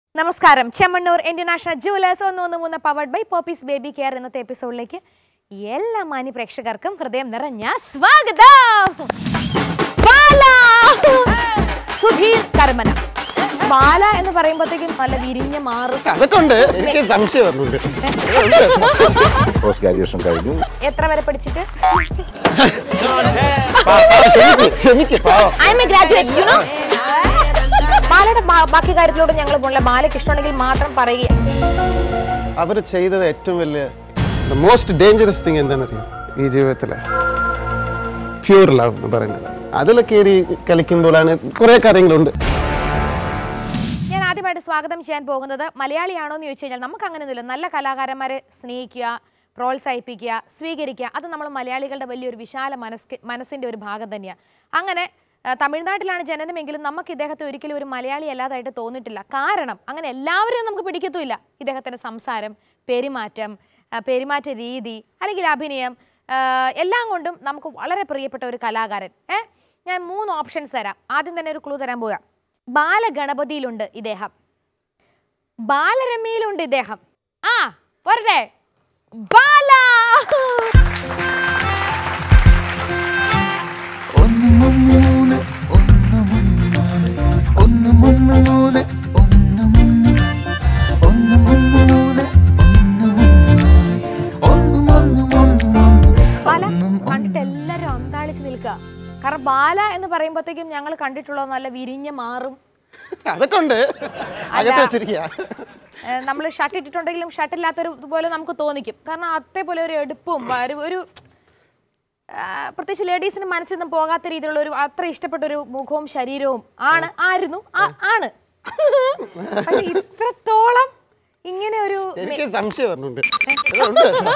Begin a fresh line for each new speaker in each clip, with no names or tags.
നമസ്കാരം Chemmanur international jewellers ഒന്ന് ഒന്ന് മൂന്ന് powered by Popees baby care ഇന്നത്തെ എപ്പിസോഡിലേക്ക് എല്ലാ മാന്യ പ്രേക്ഷകർക്കും ഹൃദയം നിറഞ്ഞ സ്വാഗതം ബാല! സുധീർ കർമ്മന ബാല എന്ന് പറയുമ്പോഴത്തേക്കും നല്ല വിരിഞ്ഞ മാറും
അതൊക്കെ ഉണ്ട് എനിക്ക് സംശയം വരുന്നുണ്ട്
പോസ്റ്റ് ഗ്രാജുവേഷൻ കഴിഞ്ഞു
എത്ര വരെ പഠിച്ചിട്ട്
എനിക്ക് പാവം
I am a graduate you know ബാലയുടെ ബാ- ബാക്കി കാര്യത്തിലൂടെ ഞങ്ങൾ പോണില്ല ബാലയ്ക്ക് ഇഷ്ടമുണ്ടെങ്കിൽ മാത്രം പറയുക
അവർ ചെയ്തത് ഏറ്റവും വലിയ മോസ്റ്റ് ഡേഞ്ചറസ് തിങ് എന്താണെന്നറിയോ ഈ ജീവിതത്തിലെ പ്യൂർ ലവ് എന്ന് പറയുന്നത് അതിൽ കയറി കളിക്കുമ്പോഴാണ് കുറേ കാര്യങ്ങളുണ്ട്
ഞാൻ ആദ്യമായിട്ട് സ്വാഗതം ചെയ്യാൻ പോകുന്നത് മലയാളിയാണോ എന്ന് ചോദിച്ചു കഴിഞ്ഞാൽ നമുക്ക് അങ്ങനെയൊന്നുമില്ല നല്ല കലാകാരന്മാരെ സ്നേഹിക്കുക പ്രോത്സാഹിപ്പിക്കുക സ്വീകരിക്കുക അത് നമ്മൾ മലയാളികളുടെ വലിയൊരു വിശാല മനസ് മനസ്സിൻ്റെ ഒരു ഭാഗം തന്നെയാണ് അങ്ങനെ ആ, തമിഴ്നാട്ടിലാണ് ജനനമെങ്കിലും നമുക്ക് ഇദ്ദേഹത്തെ ഒരിക്കലും ഒരു മലയാളി അല്ലാതായിട്ട് തോന്നിയിട്ടില്ല കാരണം അങ്ങനെ എല്ലാവരെയും നമുക്ക് പിടിക്കത്തുമില്ല ഇദ്ദേഹത്തിൻ്റെ സംസാരം പെരുമാറ്റം ആ, പെരുമാറ്റ രീതി അല്ലെങ്കിൽ അഭിനയം ആ, എല്ലാം കൊണ്ടും നമുക്ക് വളരെ പ്രിയപ്പെട്ട ഒരു കലാകാരൻ ഏ ഞാൻ മൂന്ന് ഓപ്ഷൻസ് തരാം ആദ്യം തന്നെ ഒരു ക്ലൂ തരാൻ പോകാം ബാലഗണപതിയിലുണ്ട് ഇദ്ദേഹം ബാലരമയിലുണ്ട് ഇദ്ദേഹം ആ പോരട്ടെ ബാല
ഒന്ന് മൂന്ന് മൂന്ന് ഒന്ന് മൂന്ന് ഒന്ന് മൂന്ന് മൂന്ന് ഒന്ന് മൂന്ന് ഒന്ന് മൂന്ന് മൂന്ന് ഒന്ന് മൂന്ന് ഒന്ന് മൂന്ന് മൂന്ന് മൂന്ന്
ബാല കണ്ടിട്ട് എല്ലാവരും അന്താളിച്ച് നിൽക്കുക കാരണം ബാല എന്ന് പറയുമ്പോഴത്തേക്കും ഞങ്ങൾ കണ്ടിട്ടുള്ളത് നല്ല വിരിഞ്ഞ മാറും
അതൊക്കെ ഉണ്ട് അകത്ത് വെച്ചിരിക്കുക
നമ്മൾ ഷർട്ട് ഇട്ടിട്ടുണ്ടെങ്കിലും ഷർട്ട് ഇല്ലാത്തൊരു പോലെ നമുക്ക് തോന്നിക്കും കാരണം അതേപോലെ ഒരു എടുപ്പും ഒരു ഒരു ആ, പ്രത്യേകിച്ച് ലേഡീസിന് മനസ്സിൽ നിന്നും പോകാത്ത രീതിയിലുള്ള ഒരു അത്ര ഇഷ്ടപ്പെട്ട ഒരു മുഖവും ശരീരവും ആണ് ആയിരുന്നു ആ- ആണ് പക്ഷെ ഇത്രത്തോളം ഇങ്ങനെ ഒരു
എനിക്ക് സംശയം വരുന്നുണ്ട് ഉണ്ട് കേട്ടോ.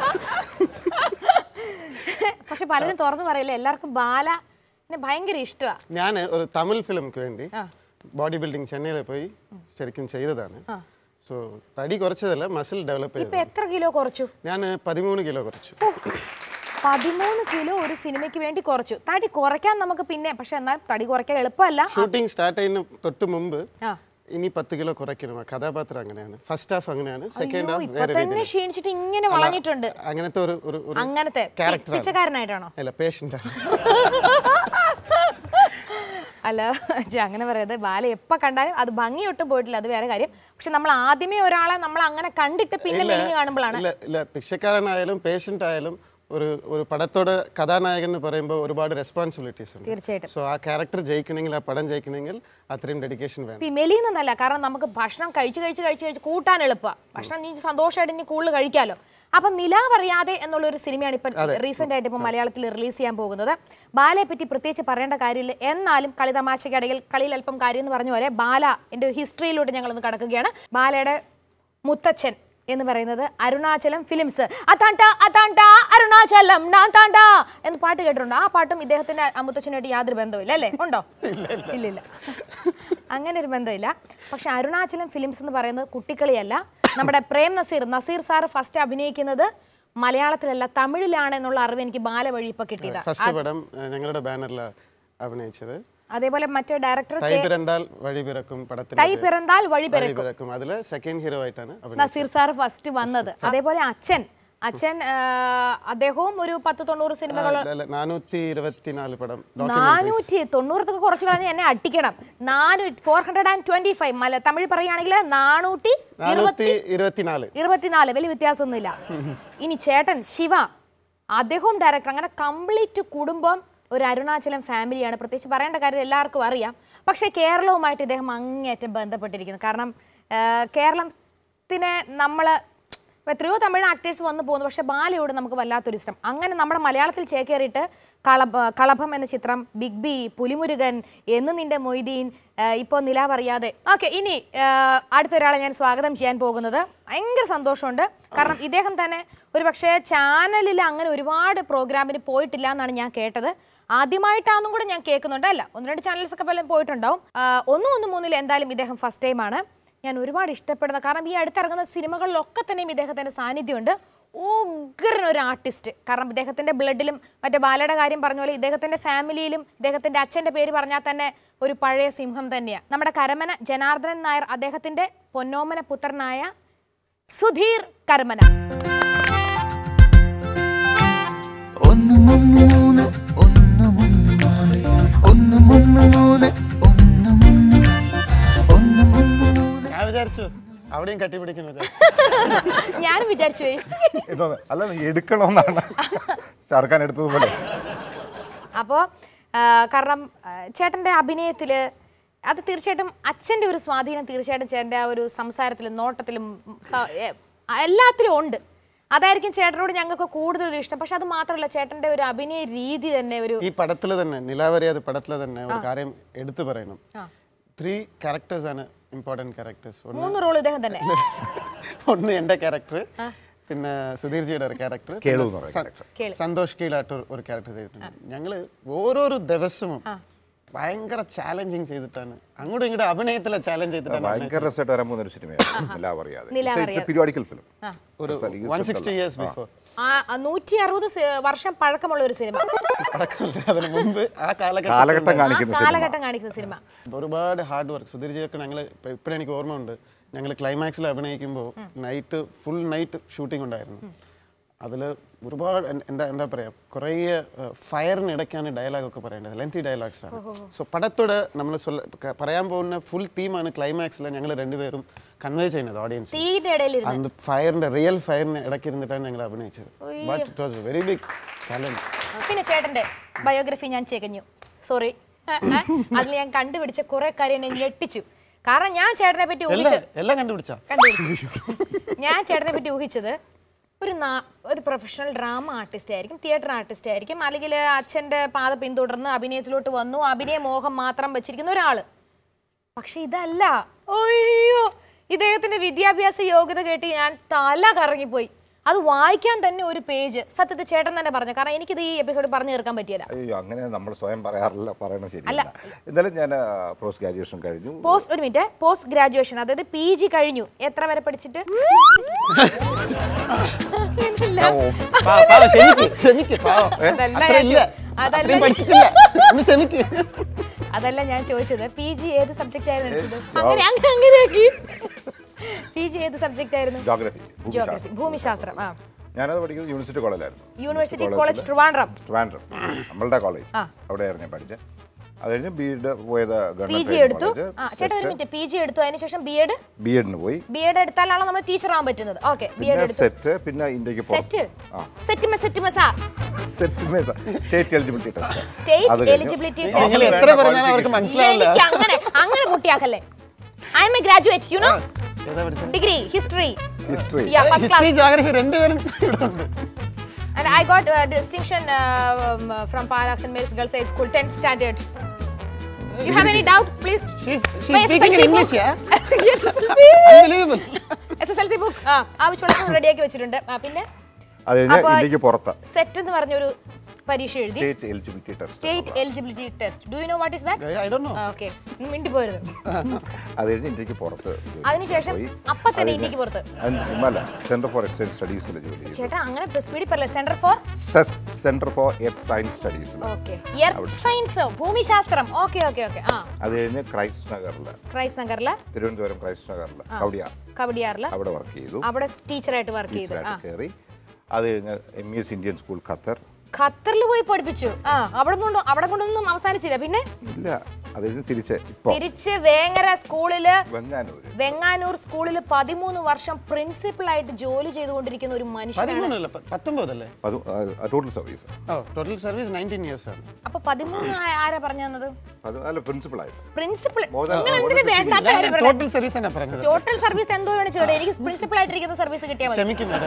പക്ഷെ പലരും തുറന്നു പറയില്ല എല്ലാവർക്കും ബാല എന്നെ ഭയങ്കര ഇഷ്ടമാണ്
ഞാൻ ഒരു തമിഴ് ഫിലിംക്ക് വേണ്ടി ബോഡി ബിൽഡിംഗ് ചെന്നൈയിൽ പോയി ശരിക്കും ചെയ്തതാണ് സോ തടി കുറച്ചതല്ല മസിൽ ഡെവലപ്പ്
ഇപ്പൊ
ചെയ്തത്
എത്ര കിലോ കുറച്ചു
ഞാൻ പതിമൂന്ന് കിലോ കുറച്ചു
പതിമൂന്ന് കിലോ ഒരു സിനിമയ്ക്ക് വേണ്ടി കുറച്ചു തടി കുറയ്ക്കാൻ നമുക്ക് പിന്നെ പക്ഷെ എന്നാൽ തടി കുറയ്ക്കാൻ എളുപ്പമല്ല
ഷൂട്ടിംഗ് സ്റ്റാർട്ട് ചെയ്യുന്ന തൊട്ട് മുമ്പ്
ആ.
ഇനി പത്ത് കിലോ കുറയ്ക്കണം ആ കഥാപാത്രം അങ്ങനെയാണ് ഫസ്റ്റ് ഹാഫ് അങ്ങനെയാണ് സെക്കൻഡ്
അയ്യോ,
ഹാഫ്
ഇപ്പൊ
വേറെ
തന്നെ
രീതിയിൽ
ക്ഷീണിച്ചിട്ട് ഇങ്ങനെ വളഞ്ഞിട്ടുണ്ട്
അങ്ങനത്തെ ഒരു ഒരു ഒരു
അങ്ങനത്തെ പി-
character ആണ്.
പിച്ചക്കാരനായിട്ടാണോ
അല്ല പേഷ്യൻ്റ് ആണ്
അല്ല ഛെ, അങ്ങനെ പറയത് ബാല എപ്പോ കണ്ടാലും അത് ഭംഗിയൊട്ടും പോയിട്ടില്ല അത് വേറെ കാര്യം പക്ഷെ നമ്മൾ ആദ്യമേ ഒരാളെ നമ്മൾ അങ്ങനെ കണ്ടിട്ട് പിന്നെ മെലിഞ്ഞ് കാണുമ്പോഴാണ്
ഇല്ല ഇല്ല ഭിക്ഷക്കാരനായാലും പേഷ്യൻ്റ് ആയാലും ഒരു ഒരു പടത്തോടെ കഥാനായകൻ എന്ന് പറയുമ്പോൾ ഒരുപാട് റെസ്പോൺസിബിലിറ്റീസ് ഉണ്ട്
തീർച്ചയായിട്ടും
സോ ആ ക്യാരക്ടർ ജയിക്കണമെങ്കിൽ ആ പടം ജയിക്കണമെങ്കിൽ അത്രയും ഡെഡിക്കേഷൻ വേണം
ഇപ്പൊ ഈ മെലിയുന്നല്ല കാരണം നമുക്ക് ഭക്ഷണം കഴിച്ച് കഴിച്ച് കഴിച്ച് കഴിച്ച് കൂട്ടാൻ എളുപ്പമാണ് ഭക്ഷണം നീ സന്തോഷമായിട്ട് ഇനി കൂടുതൽ കഴിക്കാലോ അപ്പൊ നിലാവറിയാതെ എന്നുള്ള ഒരു സിനിമയാണ് ഇപ്പൊ റീസെന്റ് ആയിട്ട് ഇപ്പൊ മലയാളത്തിൽ റിലീസ് ചെയ്യാൻ പോകുന്നത് ബാലയെ പറ്റി പ്രത്യേകിച്ച് പറയേണ്ട കാര്യമില്ല എന്നാലും കളി തമാശയ്ക്കിടയിൽ കളിയിൽ അല്പം കാര്യം എന്ന് പറഞ്ഞ പോലെ ബാല എന്റെ ഹിസ്റ്ററിയിലൂടെ ഞങ്ങളൊന്ന് കടക്കുകയാണ് ബാലയുടെ മുത്തച്ഛൻ എന്ന് പറയുന്നത് അരുണാചലം ഫിലിംസ് അതാണ്ട അതാണ്ട അരുണാചലം നാൻ താണ്ട എന്ന് പാട്ട് കേട്ടിട്ടുണ്ടോ ആ പാട്ടും ഇദ്ദേഹത്തിന്റെ ആ മുത്തച്ഛനായിട്ട് യാതൊരു ബന്ധമില്ല അല്ലേ ഉണ്ടോ ഇല്ല ഇല്ല അങ്ങനെ ഒരു ബന്ധമില്ല പക്ഷെ അരുണാചലം ഫിലിംസ് എന്ന് പറയുന്നത് കുട്ടിക്കളിയല്ല നമ്മുടെ പ്രേം നസീർ നസീർ സാർ ഫസ്റ്റ് അഭിനയിക്കുന്നത് മലയാളത്തിലല്ല തമിഴിലാണ് എന്നുള്ള അറിവ് എനിക്ക് ബാല വഴി ഇപ്പൊ കിട്ടിയതാ
ഫസ്റ്റ് പടം ഏഹ്, ഞങ്ങളുടെ ബാനറിലാണ് അഭിനയിച്ചത്
അതേപോലെ മറ്റേ ഡയറക്ടർ
തൈ പിറന്താൽ വഴി പിറക്കും പടത്തിൽ
തൈ പിറന്താൽ വഴി
വഴി പിറക്കും അതിൽ സെക്കൻഡ് ഹീറോ ആയിട്ടാണ് അഭിനയിച്ചത്
നസീർ സാർ ഫസ്റ്റ് വന്നത് അതേപോലെ അച്ഛൻ അച്ഛൻ ആ, അദ്ദേഹവും ഒരു പത്ത് തൊണ്ണൂറ് സിനിമകൾ
നാനൂറ്റി ഇരുപത്തിനാല് പടം
നാനൂറ്റി തൊണ്ണൂറത്തൊക്കെ കുറച്ച് കളഞ്ഞ് എന്നെ അട്ടിക്കണം നാനൂ four hundred and twenty five മല തമിഴ് പറയുകയാണെങ്കിൽ നാനൂറ്റി
നാനൂറ്റി ഇരുപത്തിനാല്
ഇരുപത്തിനാല് വലിയ വ്യത്യാസമൊന്നുമില്ല ഇനി ചേട്ടൻ ശിവ അദ്ദേഹവും ഡയറക്ടർ അങ്ങനെ കംപ്ലീറ്റ് കുടുംബം ഒരു അരുണാചലം ഫാമിലിയാണ് പ്രത്യേകിച്ച് പറയേണ്ട കാര്യം എല്ലാവർക്കും അറിയാം പക്ഷേ കേരളവുമായിട്ട് ഇദ്ദേഹം അങ്ങേയറ്റം ബന്ധപ്പെട്ടിരിക്കുന്നു കാരണം ആ, കേരളത്തിനെ നമ്മൾ എത്രയോ തമിഴ് ആക്ടേഴ്സ് വന്നു പോകുന്നു പക്ഷേ ബാലയോട് നമുക്ക് വല്ലാത്തൊരു ഇഷ്ടം അങ്ങനെ നമ്മുടെ മലയാളത്തിൽ ചേക്കേറിയിട്ട് കളഭ കളഭം എന്ന ചിത്രം ബിഗ് ബി പുലിമുരുകൻ എന്ന് നിന്റെ മൊയ്തീൻ ഇപ്പോൾ നിലാവറിയാതെ ഓക്കെ ഇനി ആ, അടുത്തൊരാളെ ഞാൻ സ്വാഗതം ചെയ്യാൻ പോകുന്നത് ഭയങ്കര സന്തോഷമുണ്ട് കാരണം ഇദ്ദേഹം തന്നെ ഒരു പക്ഷേ ചാനലിൽ അങ്ങനെ ഒരുപാട് പ്രോഗ്രാമിന് പോയിട്ടില്ല എന്നാണ് ഞാൻ കേട്ടത് ആദ്യമായിട്ടാണെന്നും കൂടെ ഞാൻ കേൾക്കുന്നുണ്ട് അല്ല ഒന്ന് രണ്ട് ചാനൽസ് ഒക്കെ പലരും പോയിട്ടുണ്ടാവും ആ, ഒന്നും ഒന്ന് മൂന്നിൽ എന്തായാലും ഇദ്ദേഹം ഫസ്റ്റ് ടൈമാണ് ഞാൻ ഒരുപാട് ഇഷ്ടപ്പെടുന്ന കാരണം ഈ അടുത്തിറങ്ങുന്ന സിനിമകളിലൊക്കെ തന്നെയും ഇദ്ദേഹത്തിൻ്റെ സാന്നിധ്യമുണ്ട് ഉഗ്രൻ ഒരു ആർട്ടിസ്റ്റ് കാരണം ഇദ്ദേഹത്തിന്റെ ബ്ലഡിലും മറ്റേ ബാലയുടെ കാര്യം പറഞ്ഞ പോലെ ഇദ്ദേഹത്തിന്റെ ഫാമിലിയിലും ഇദ്ദേഹത്തിന്റെ അച്ഛന്റെ പേര് പറഞ്ഞാൽ തന്നെ ഒരു പഴയ സിംഹം തന്നെയാണ് നമ്മുടെ കരമന ജനാർദ്ദനൻ നായർ അദ്ദേഹത്തിന്റെ പൊന്നോമന പുത്രനായ സുധീർ കരമന
ഒന്ന് മൂന്ന് മൂന്ന് ഒന്ന് മൂന്ന് നാല് ഒന്ന് മൂന്ന് മൂന്ന് ഒന്ന് മൂന്ന് ഒന്ന് മൂന്ന് മൂന്ന്
ഞാൻ വിചാരിച്ചു അവിടെയും കട്ടിപ്പിടിക്കുന്നു വിചാരിച്ചു
ഞാനും വിചാരിച്ചു പോയി
ഇതോ അല്ല എടുക്കണമെന്നാണ് ഷാർഖാൻ എടുത്തതുപോലെ
അപ്പോൾ കാരണം ആ, ചേട്ടൻ്റെ അഭിനയത്തിൽ അത് തീർച്ചയായിട്ടും അച്ഛൻ്റെ ഒരു സ്വാധീനം തീർച്ചയായിട്ടും ചേട്ടൻ്റെ ആ ഒരു സംസാരത്തിലും നോട്ടത്തിലും ഉം, സ- ഏ, എല്ലാത്തിലും ഉണ്ട് അതായിരിക്കും ചേട്ടനോട് ഞങ്ങൾക്ക് കൂടുതലൊരു ഇഷ്ടം പക്ഷെ അത് മാത്രമല്ല ചേട്ടൻ്റെ ഒരു അഭിനയ രീതി തന്നെ ഒരു
ഈ പടത്തിൽ തന്നെ നിലാവരിയാത് പടത്തിൽ തന്നെ ഒരു കാര്യം എടുത്തു പറയണം ത്രീ ക്യാരക്ടേഴ്സ് ആണ് ഇമ്പോർട്ടൻറ്റ് ക്യാരക്ടേഴ്സ് ഒന്ന്
മൂന്ന് റോൾ ഇദ്ദേഹം തന്നെ
ഒന്ന് എൻ്റെ ക്യാരക്ടർ പിന്നെ സുധീർജിയുടെ ഒരു ക്യാരക്ടർ
കേളു എന്ന് പറയുന്ന
സന്തോഷ് കീഴാട്ട് ഒരു ക്യാരക്ടർ ചെയ്തിട്ടുണ്ട് ഞങ്ങള് ഓരോരോ ദിവസവും ഭയങ്കര ചാലഞ്ചിങ് ചെയ്തിട്ടാണ് അങ്ങോട്ടും ഇങ്ങോട്ടും അഭിനയത്തിലെ ചാലഞ്ച് ചെയ്തിട്ടാണ്
ഭയങ്കര രസമായിട്ട് വരാൻ പോകുന്ന ഒരു സിനിമയാണ് നിലാവ് അറിയാതെ
നിലാവ്
പീരിയോഡിക്കൽ ഫിലിം
ഒരു വൺ സിക്സ്റ്റി ഇയേഴ്സ് ബിഫോർ
ആ നൂറ്റി അറുപത് വർഷം പഴക്കമുള്ള ഒരു സിനിമ
അടക്കമില്ല അതിന് മുമ്പ് ആ കാലഘട്ടം
കാലഘട്ടം
ആ
കാണിക്കുന്ന സിനിമ
കാലഘട്ടം കാണിക്കുന്ന സിനിമ
ഒരുപാട് ഹാർഡ് വർക്ക് സുധീർജിയൊക്കെ ഞങ്ങൾ ഇപ്പോഴും എനിക്ക് ഓർമ്മയുണ്ട് ഞങ്ങൾ ക്ലൈമാക്സിൽ അഭിനയിക്കുമ്പോൾ നൈറ്റ് ഫുൾ നൈറ്റ് ഷൂട്ടിംഗ് ഉണ്ടായിരുന്നു അതിൽ ഒരുപാട് എൻ- എന്താ എന്താ പറയുക കുറേ ഫയറിനിടയ്ക്കാണ് ഡയലോഗൊക്കെ പറയേണ്ടത് ലെങ്തി ഡയലോഗ്സ് ആണ് സോ പടത്തോട് നമ്മൾ പറയാൻ പോകുന്ന ഫുൾ തീമാണ് ക്ലൈമാക്സിൽ ഞങ്ങൾ രണ്ടുപേരും കൺവേ ചെയ്യുന്നത് ഓഡിയൻസ്
തീന്റെ ഇടയിൽ
അന്ന് ഫയറിന്റെ റിയൽ ഫയറിന് ഇടയ്ക്ക് ഇരുന്നിട്ടാണ് ഞങ്ങൾ അഭിനയിച്ചത് but it was very big challenge
പിന്നെ ചേട്ടന്റെ ബയോഗ്രഫി ഞാൻ ചെകഞ്ഞു സോറി അതിൽ ഞാൻ കണ്ടുപിടിച്ച കുറെ കാര്യം എന്നെ ഞെട്ടിച്ചു കാരണം ഞാൻ ചേട്ടനെ പറ്റി ഊഹിച്ചു
എല്ലാം എല്ലാം കണ്ടുപിടിച്ചാ
കണ്ടുപിടിച്ചു ഞാൻ ചേട്ടനെ പറ്റി ഊഹിച്ചത് ഒരു നാ- ഒരു പ്രൊഫഷണൽ ഡ്രാമ ആർട്ടിസ്റ്റ് ആയിരിക്കും തിയേറ്റർ ആർട്ടിസ്റ്റ് ആയിരിക്കും അല്ലെങ്കിൽ അച്ഛൻ്റെ പാത പിന്തുടർന്ന് അഭിനയത്തിലോട്ട് വന്നു അഭിനയ മോഹം മാത്രം വെച്ചിരിക്കുന്ന ഒരാള് പക്ഷെ ഇതല്ല അയ്യോ ഇദ്ദേഹത്തിന്റെ വിദ്യാഭ്യാസ യോഗ്യത കേട്ട് ഞാൻ തല കറങ്ങിപ്പോയി അത് വായിക്കാൻ തന്നെ ഒരു പേജ് സത്യത്തിൽ ചേട്ടൻ തന്നെ പറഞ്ഞു കാരണം എനിക്കിത് ഈ എപ്പിസോഡ് പറഞ്ഞു തീർക്കാൻ പറ്റിയല്ല
അയ്യോ അങ്ങനെ നമ്മൾ സ്വയം പറയാറില്ല പറയണത് ശരിയല്ല എന്തായാലും ഞാൻ പോസ്റ്റ് ഗ്രാജുവേഷൻ കഴിഞ്ഞു
പോസ്റ്റ് ഒരു മിനിറ്റ് പോസ്റ്റ് ഗ്രാജുവേഷൻ അതായത് പി ജി കഴിഞ്ഞു എത്ര വരെ പഠിച്ചിട്ട് ഇല്ല.
പാവം, പാവം, ക്ഷമിക്ക്, ക്ഷമിക്ക്, പാവം.
അതല്ല
അത്ര
ഞാൻ
ഇല്ല.
ചോ- അതല്ല
അത്രയും
ഞാൻ-
പഠിച്ചിട്ടില്ല ഒന്ന് ക്ഷമിക്ക്
അതല്ല ഞാൻ ചോദിച്ചത് പി ജി ഏത് സബ്ജക്റ്റ് ആയിരുന്നു എടുത്തത് അങ്ങനെ അങ്ങനെ അങ്ങനെയാക്കി പി ജി ഏത് സബ്ജക്റ്റ് ആയിരുന്നു
ജോഗ്രഫി
ജിയോഗ്രഫി ഭൂമിശാസ്ത്രം ആ
ഞാനത് പഠിക്കുന്നത് യൂണിവേഴ്സിറ്റി കോളേജിലായിരുന്നു
യൂണിവേഴ്സിറ്റി കോളേജ് ട്രിവാൻഡ്രം
ട്രിവാൻഡ്രം നമ്മളുടെ കോളേജ് അവിടെയായിരുന്നു ഞാൻ പഠിച്ചത് അത് കഴിഞ്ഞ് ബി എഡ് പോയത്
പി ജി എടുത്തു ആ ചേട്ടാ ഒരു മിനിറ്റ് പി ജി എടുത്തു അതിനുശേഷം ബി എഡ്
ബി എഡിന് പോയി
ബി എഡ് എടുത്താലാണോ നമ്മൾ ടീച്ചർ ആവാൻ പറ്റുന്നത് ഓക്കെ ബി എഡ്
പിന്നെ
എടുത്തു
സെറ്റ് പിന്നെ ഇന്ത്യക്ക്
സെറ്റ്
ആ
സെറ്റ് മെ സെറ്റ് മസാ
SET state eligibility test
state eligibility
നിങ്ങൾ എത്ര പറഞ്ഞാലും അവർക്ക് മനസ്സിലാവില്ല
എനിക്ക് അങ്ങനെ അങ്ങനെ പൊട്ടിയാക്കല്ലേ I am a graduate you know
ഏതാ പഠിച്ചത്
ഡിഗ്രി ഹിസ്റ്ററി
ഹിസ്റ്ററി
യാ ഫസ്റ്റ് ക്ലാസ്
ഹിസ്റ്ററി ജോഗ്രഫി രണ്ടുപേരും ഇവിടെ ഉണ്ട്
And I got uh, distinction uh, um, uh, from Para St. Mary's Girls High School, 10th standard. You have any doubt, please?
She's she's
My
speaking in
SSLC
English,
book.
yeah?
SSLC.
Unbelievable.
SSLC book. ആ ആവശ്യമുള്ള റെഡിയാക്കി വെച്ചിട്ടുണ്ട് ആ പിന്നെ
അത് കഴിഞ്ഞ്
അപ്പൊ-
ഇന്ത്യക്ക് പുറത്ത്
സെറ്റ് എന്ന് പറഞ്ഞൊരു പരീക്ഷ എഴുതി
state eligibility test
state eligibility test do you know what is that
I don't know.
Okay മിണ്ടി പോരുത്
അത് കഴിഞ്ഞ് ഇന്ത്യക്ക് പുറത്ത് ജോലി
അതിനുശേഷം
പോയി.
അപ്പൊ തന്നെ
അത്
ഇന്ത്യക്ക് പുറത്ത്
കഴിഞ്ഞ് അല്ല സെന്റർ ഫോർ എക്സൈൻസ് സ്റ്റഡീസിൽ ജോലി ചെയ്തു
ചേട്ടാ അങ്ങനെ സ്പീഡിൽ പറയില്ല centre for
CESS centre for earth science സ്റ്റഡീസിൽ
ഓക്കെ എർത്ത് സയൻസ് ഭൂമിശാസ്ത്രം ഓക്കെ ഓക്കെ ഓക്കെ ആ
അത് കഴിഞ്ഞ് ക്രൈസ്റ്റ് നഗറിൽ
ക്രൈസ്റ്റ് നഗറില്
തിരുവനന്തപുരം ക്രൈസ്റ്റ് നഗറിൽ കവടിയ
കവടിയാറില്
അവിടെ വർക്ക് ചെയ്തു
അവിടെ ടീച്ചറായിട്ട് വർക്ക് ചെയ്തു ആ
ടീച്ചറായിട്ട് കയറി അത് കഴിഞ്ഞ് M E S Indian school Qatar
ഖത്തറിൽ പോയി പഠിപ്പിച്ചു ആ അവിടെ കൊണ്ട് അവിടെ കൊണ്ടൊന്നും അവസാനിച്ചില്ല പിന്നെ
ഇല്ല അത് കഴിഞ്ഞ് തിരിച്ച് ഇപ്പോൾ
തിരിച്ച് വേങ്ങര സ്കൂളില്
വെങ്ങാനൂര്
വെങ്ങാനൂർ സ്കൂളിൽ പതിമൂന്ന് വർഷം പ്രിൻസിപ്പൽ ആയിട്ട് ജോലി ചെയ്തുകൊണ്ടിരിക്കുന്ന ഒരു മനുഷ്യനാണ്
പതിമൂന്നല്ല പ- പത്തൊമ്പതല്ലേ
ടോട്ടൽ സർവീസ്
ഓ ടോട്ടൽ സർവീസ് നയൻറ്റീൻ ഇയേഴ്സ് ആണ്
അപ്പൊ പതിമൂന്ന് ആ- ആരാ പറഞ്ഞു തന്നത്
അത് അല്ല പ്രിൻസിപ്പൾ ആയിട്ട്
പ്രിൻസിപ്പൽ
More than-
നിങ്ങൾ എന്തിനു വേണ്ടാത്ത കാര്യം പറഞ്ഞത്?
ടോട്ടൽ സർവീസ് തന്നെ പറഞ്ഞത്
ടോട്ടൽ സർവീസ് എന്തോ വേണം ചെയ്യണം എനിക്ക് പ്രിൻസിപ്പൽ ആയിട്ടിരിക്കുന്ന സർവീസ് കിട്ടിയാൽ മതി
ക്ഷമിക്കും മാഡം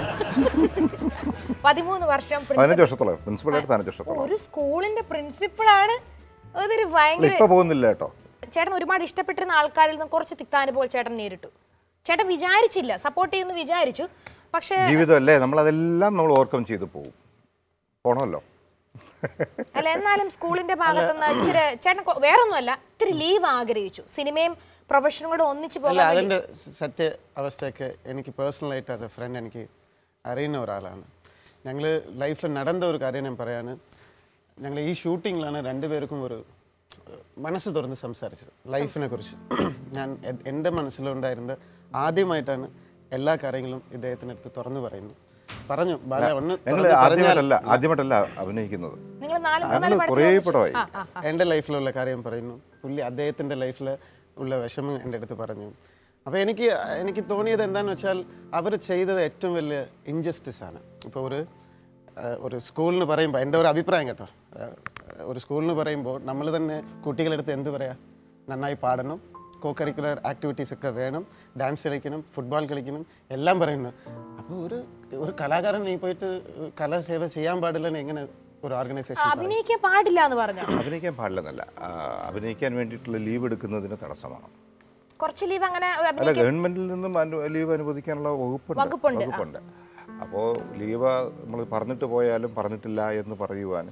പതിമൂന്ന് വർഷം principal-
പതിനഞ്ച് വർഷത്തോളം പ്രിൻസിപ്പൾ ആയിട്ട് പതിനഞ്ച് വർഷത്തോളം
ഒരു സ്കൂളിന്റെ പ്രിൻസിപ്പൾ ആണ് അതൊരു
അല്ല
ഭയങ്കര
ഇപ്പൊ പോകുന്നില്ല കേട്ടോ
ചേട്ടൻ ഒരുപാട് ഇഷ്ടപ്പെട്ടിരുന്ന ആൾക്കാരിൽ നിന്ന് കുറച്ച് തിക്താനുഭവം ചേട്ടൻ നേരിട്ടു ചേട്ടൻ വിചാരിച്ചില്ല സപ്പോർട്ട് ചെയ്യുമെന്ന് വിചാരിച്ചു പക്ഷേ
ജീവിതമല്ലേ നമ്മൾ അതെല്ലാം നമ്മൾ ഓവർകം ചെയ്ത് പോകും പോണമല്ലോ
അല്ല എന്നാലും സ്കൂളിന്റെ ഭാഗത്തുനിന്ന് ഇച്ചിരി ചേട്ടൻ കൊ- വേറൊന്നുമല്ല ഇത്തിരി ലീവ് ആഗ്രഹിച്ചു സിനിമയും പ്രൊഫഷനും കൂടെ ഒന്നിച്ചു
അല്ല
പോകാൻ വേണ്ടി.
അതിൻ്റെ സത്യ അവസ്ഥയൊക്കെ എനിക്ക് പേഴ്സണലായിട്ട് ആസ് എ ഫ്രണ്ട് എനിക്ക് അറിയുന്ന ഒരാളാണ് ഞങ്ങൾ ലൈഫിൽ നടന്ന ഒരു കാര്യം ഞാൻ പറയാണ് ഞങ്ങൾ ഈ ഷൂട്ടിങ്ങിലാണ് രണ്ടുപേർക്കും ഒരു മനസ്സ് തുറന്ന് സംസാരിച്ചത് ലൈഫിനെ കുറിച്ച് ഞാൻ എ- എൻ്റെ മനസ്സിലുണ്ടായിരുന്ന ആദ്യമായിട്ടാണ് എല്ലാ കാര്യങ്ങളും ഇദ്ദേഹത്തിനടുത്ത് തുറന്നു പറയുന്നത് പറഞ്ഞു ബാല ഒന്ന്
ഞങ്ങൾ
തുറന്ന് പറഞ്ഞാൽ
ആദ്യമായിട്ടല്ല ആദ്യമായിട്ടല്ല അഭിനയിക്കുന്നത്
നിങ്ങൾ നാല് മൂന്നാല്
ഞങ്ങൾ കുറേ പടമായി
ആ ആ
എൻ്റെ ലൈഫിലുള്ള കാര്യം പറയുന്നു പുള്ളി അദ്ദേഹത്തിൻ്റെ ലൈഫിൽ ഉള്ള വിഷമം എൻ്റെ അടുത്ത് പറഞ്ഞു അപ്പോൾ എനിക്ക് എനിക്ക് തോന്നിയത് എന്താണെന്ന് വെച്ചാൽ അവർ ചെയ്തത് ഏറ്റവും വലിയ ഇൻജസ്റ്റിസ് ആണ് ഇപ്പോൾ ഒരു ആ, ഒരു സ്കൂളിന് പറയുമ്പോൾ എൻ്റെ ഒരു അഭിപ്രായം കേട്ടോ ആ, ഒരു സ്കൂളിന് പറയുമ്പോൾ നമ്മൾ തന്നെ കുട്ടികളെടുത്ത് എന്ത് പറയാ നന്നായി പാടണം കോ കരിക്കുലർ ആക്ടിവിറ്റീസ് ഒക്കെ വേണം ഡാൻസ് കളിക്കണം ഫുട്ബോൾ കളിക്കണം എല്ലാം പറയുന്നു അപ്പോൾ ഒരു ഒരു കലാകാരൻ നീ പോയിട്ട് കലാസേവ ചെയ്യാൻ പാടില്ലെന്ന് എങ്ങനെ ഒരു ഓർഗനൈസേഷൻ
അഭിനയിക്കാൻ പാടില്ല എന്ന് പറഞ്ഞു
അഭിനയിക്കാൻ പാടില്ലെന്നല്ല ആ, അഭിനയിക്കാൻ വേണ്ടിയിട്ടുള്ള ലീവ് എടുക്കുന്നതിന് തടസ്സമാണ്
കുറച്ച് ലീവ് അങ്ങനെ
അല്ല
അഭിനയിക്കാൻ
ഗവൺമെന്റിൽ നിന്നും അനു- ലീവ് അനുവദിക്കാനുള്ള വകുപ്പുണ്ട്
വകുപ്പുണ്ട്, ആ.
വകുപ്പുണ്ട് അപ്പോൾ ലീവ് നമ്മൾ പറഞ്ഞിട്ട് പോയാലും പറഞ്ഞിട്ടില്ല എന്ന് പറയുവാൻ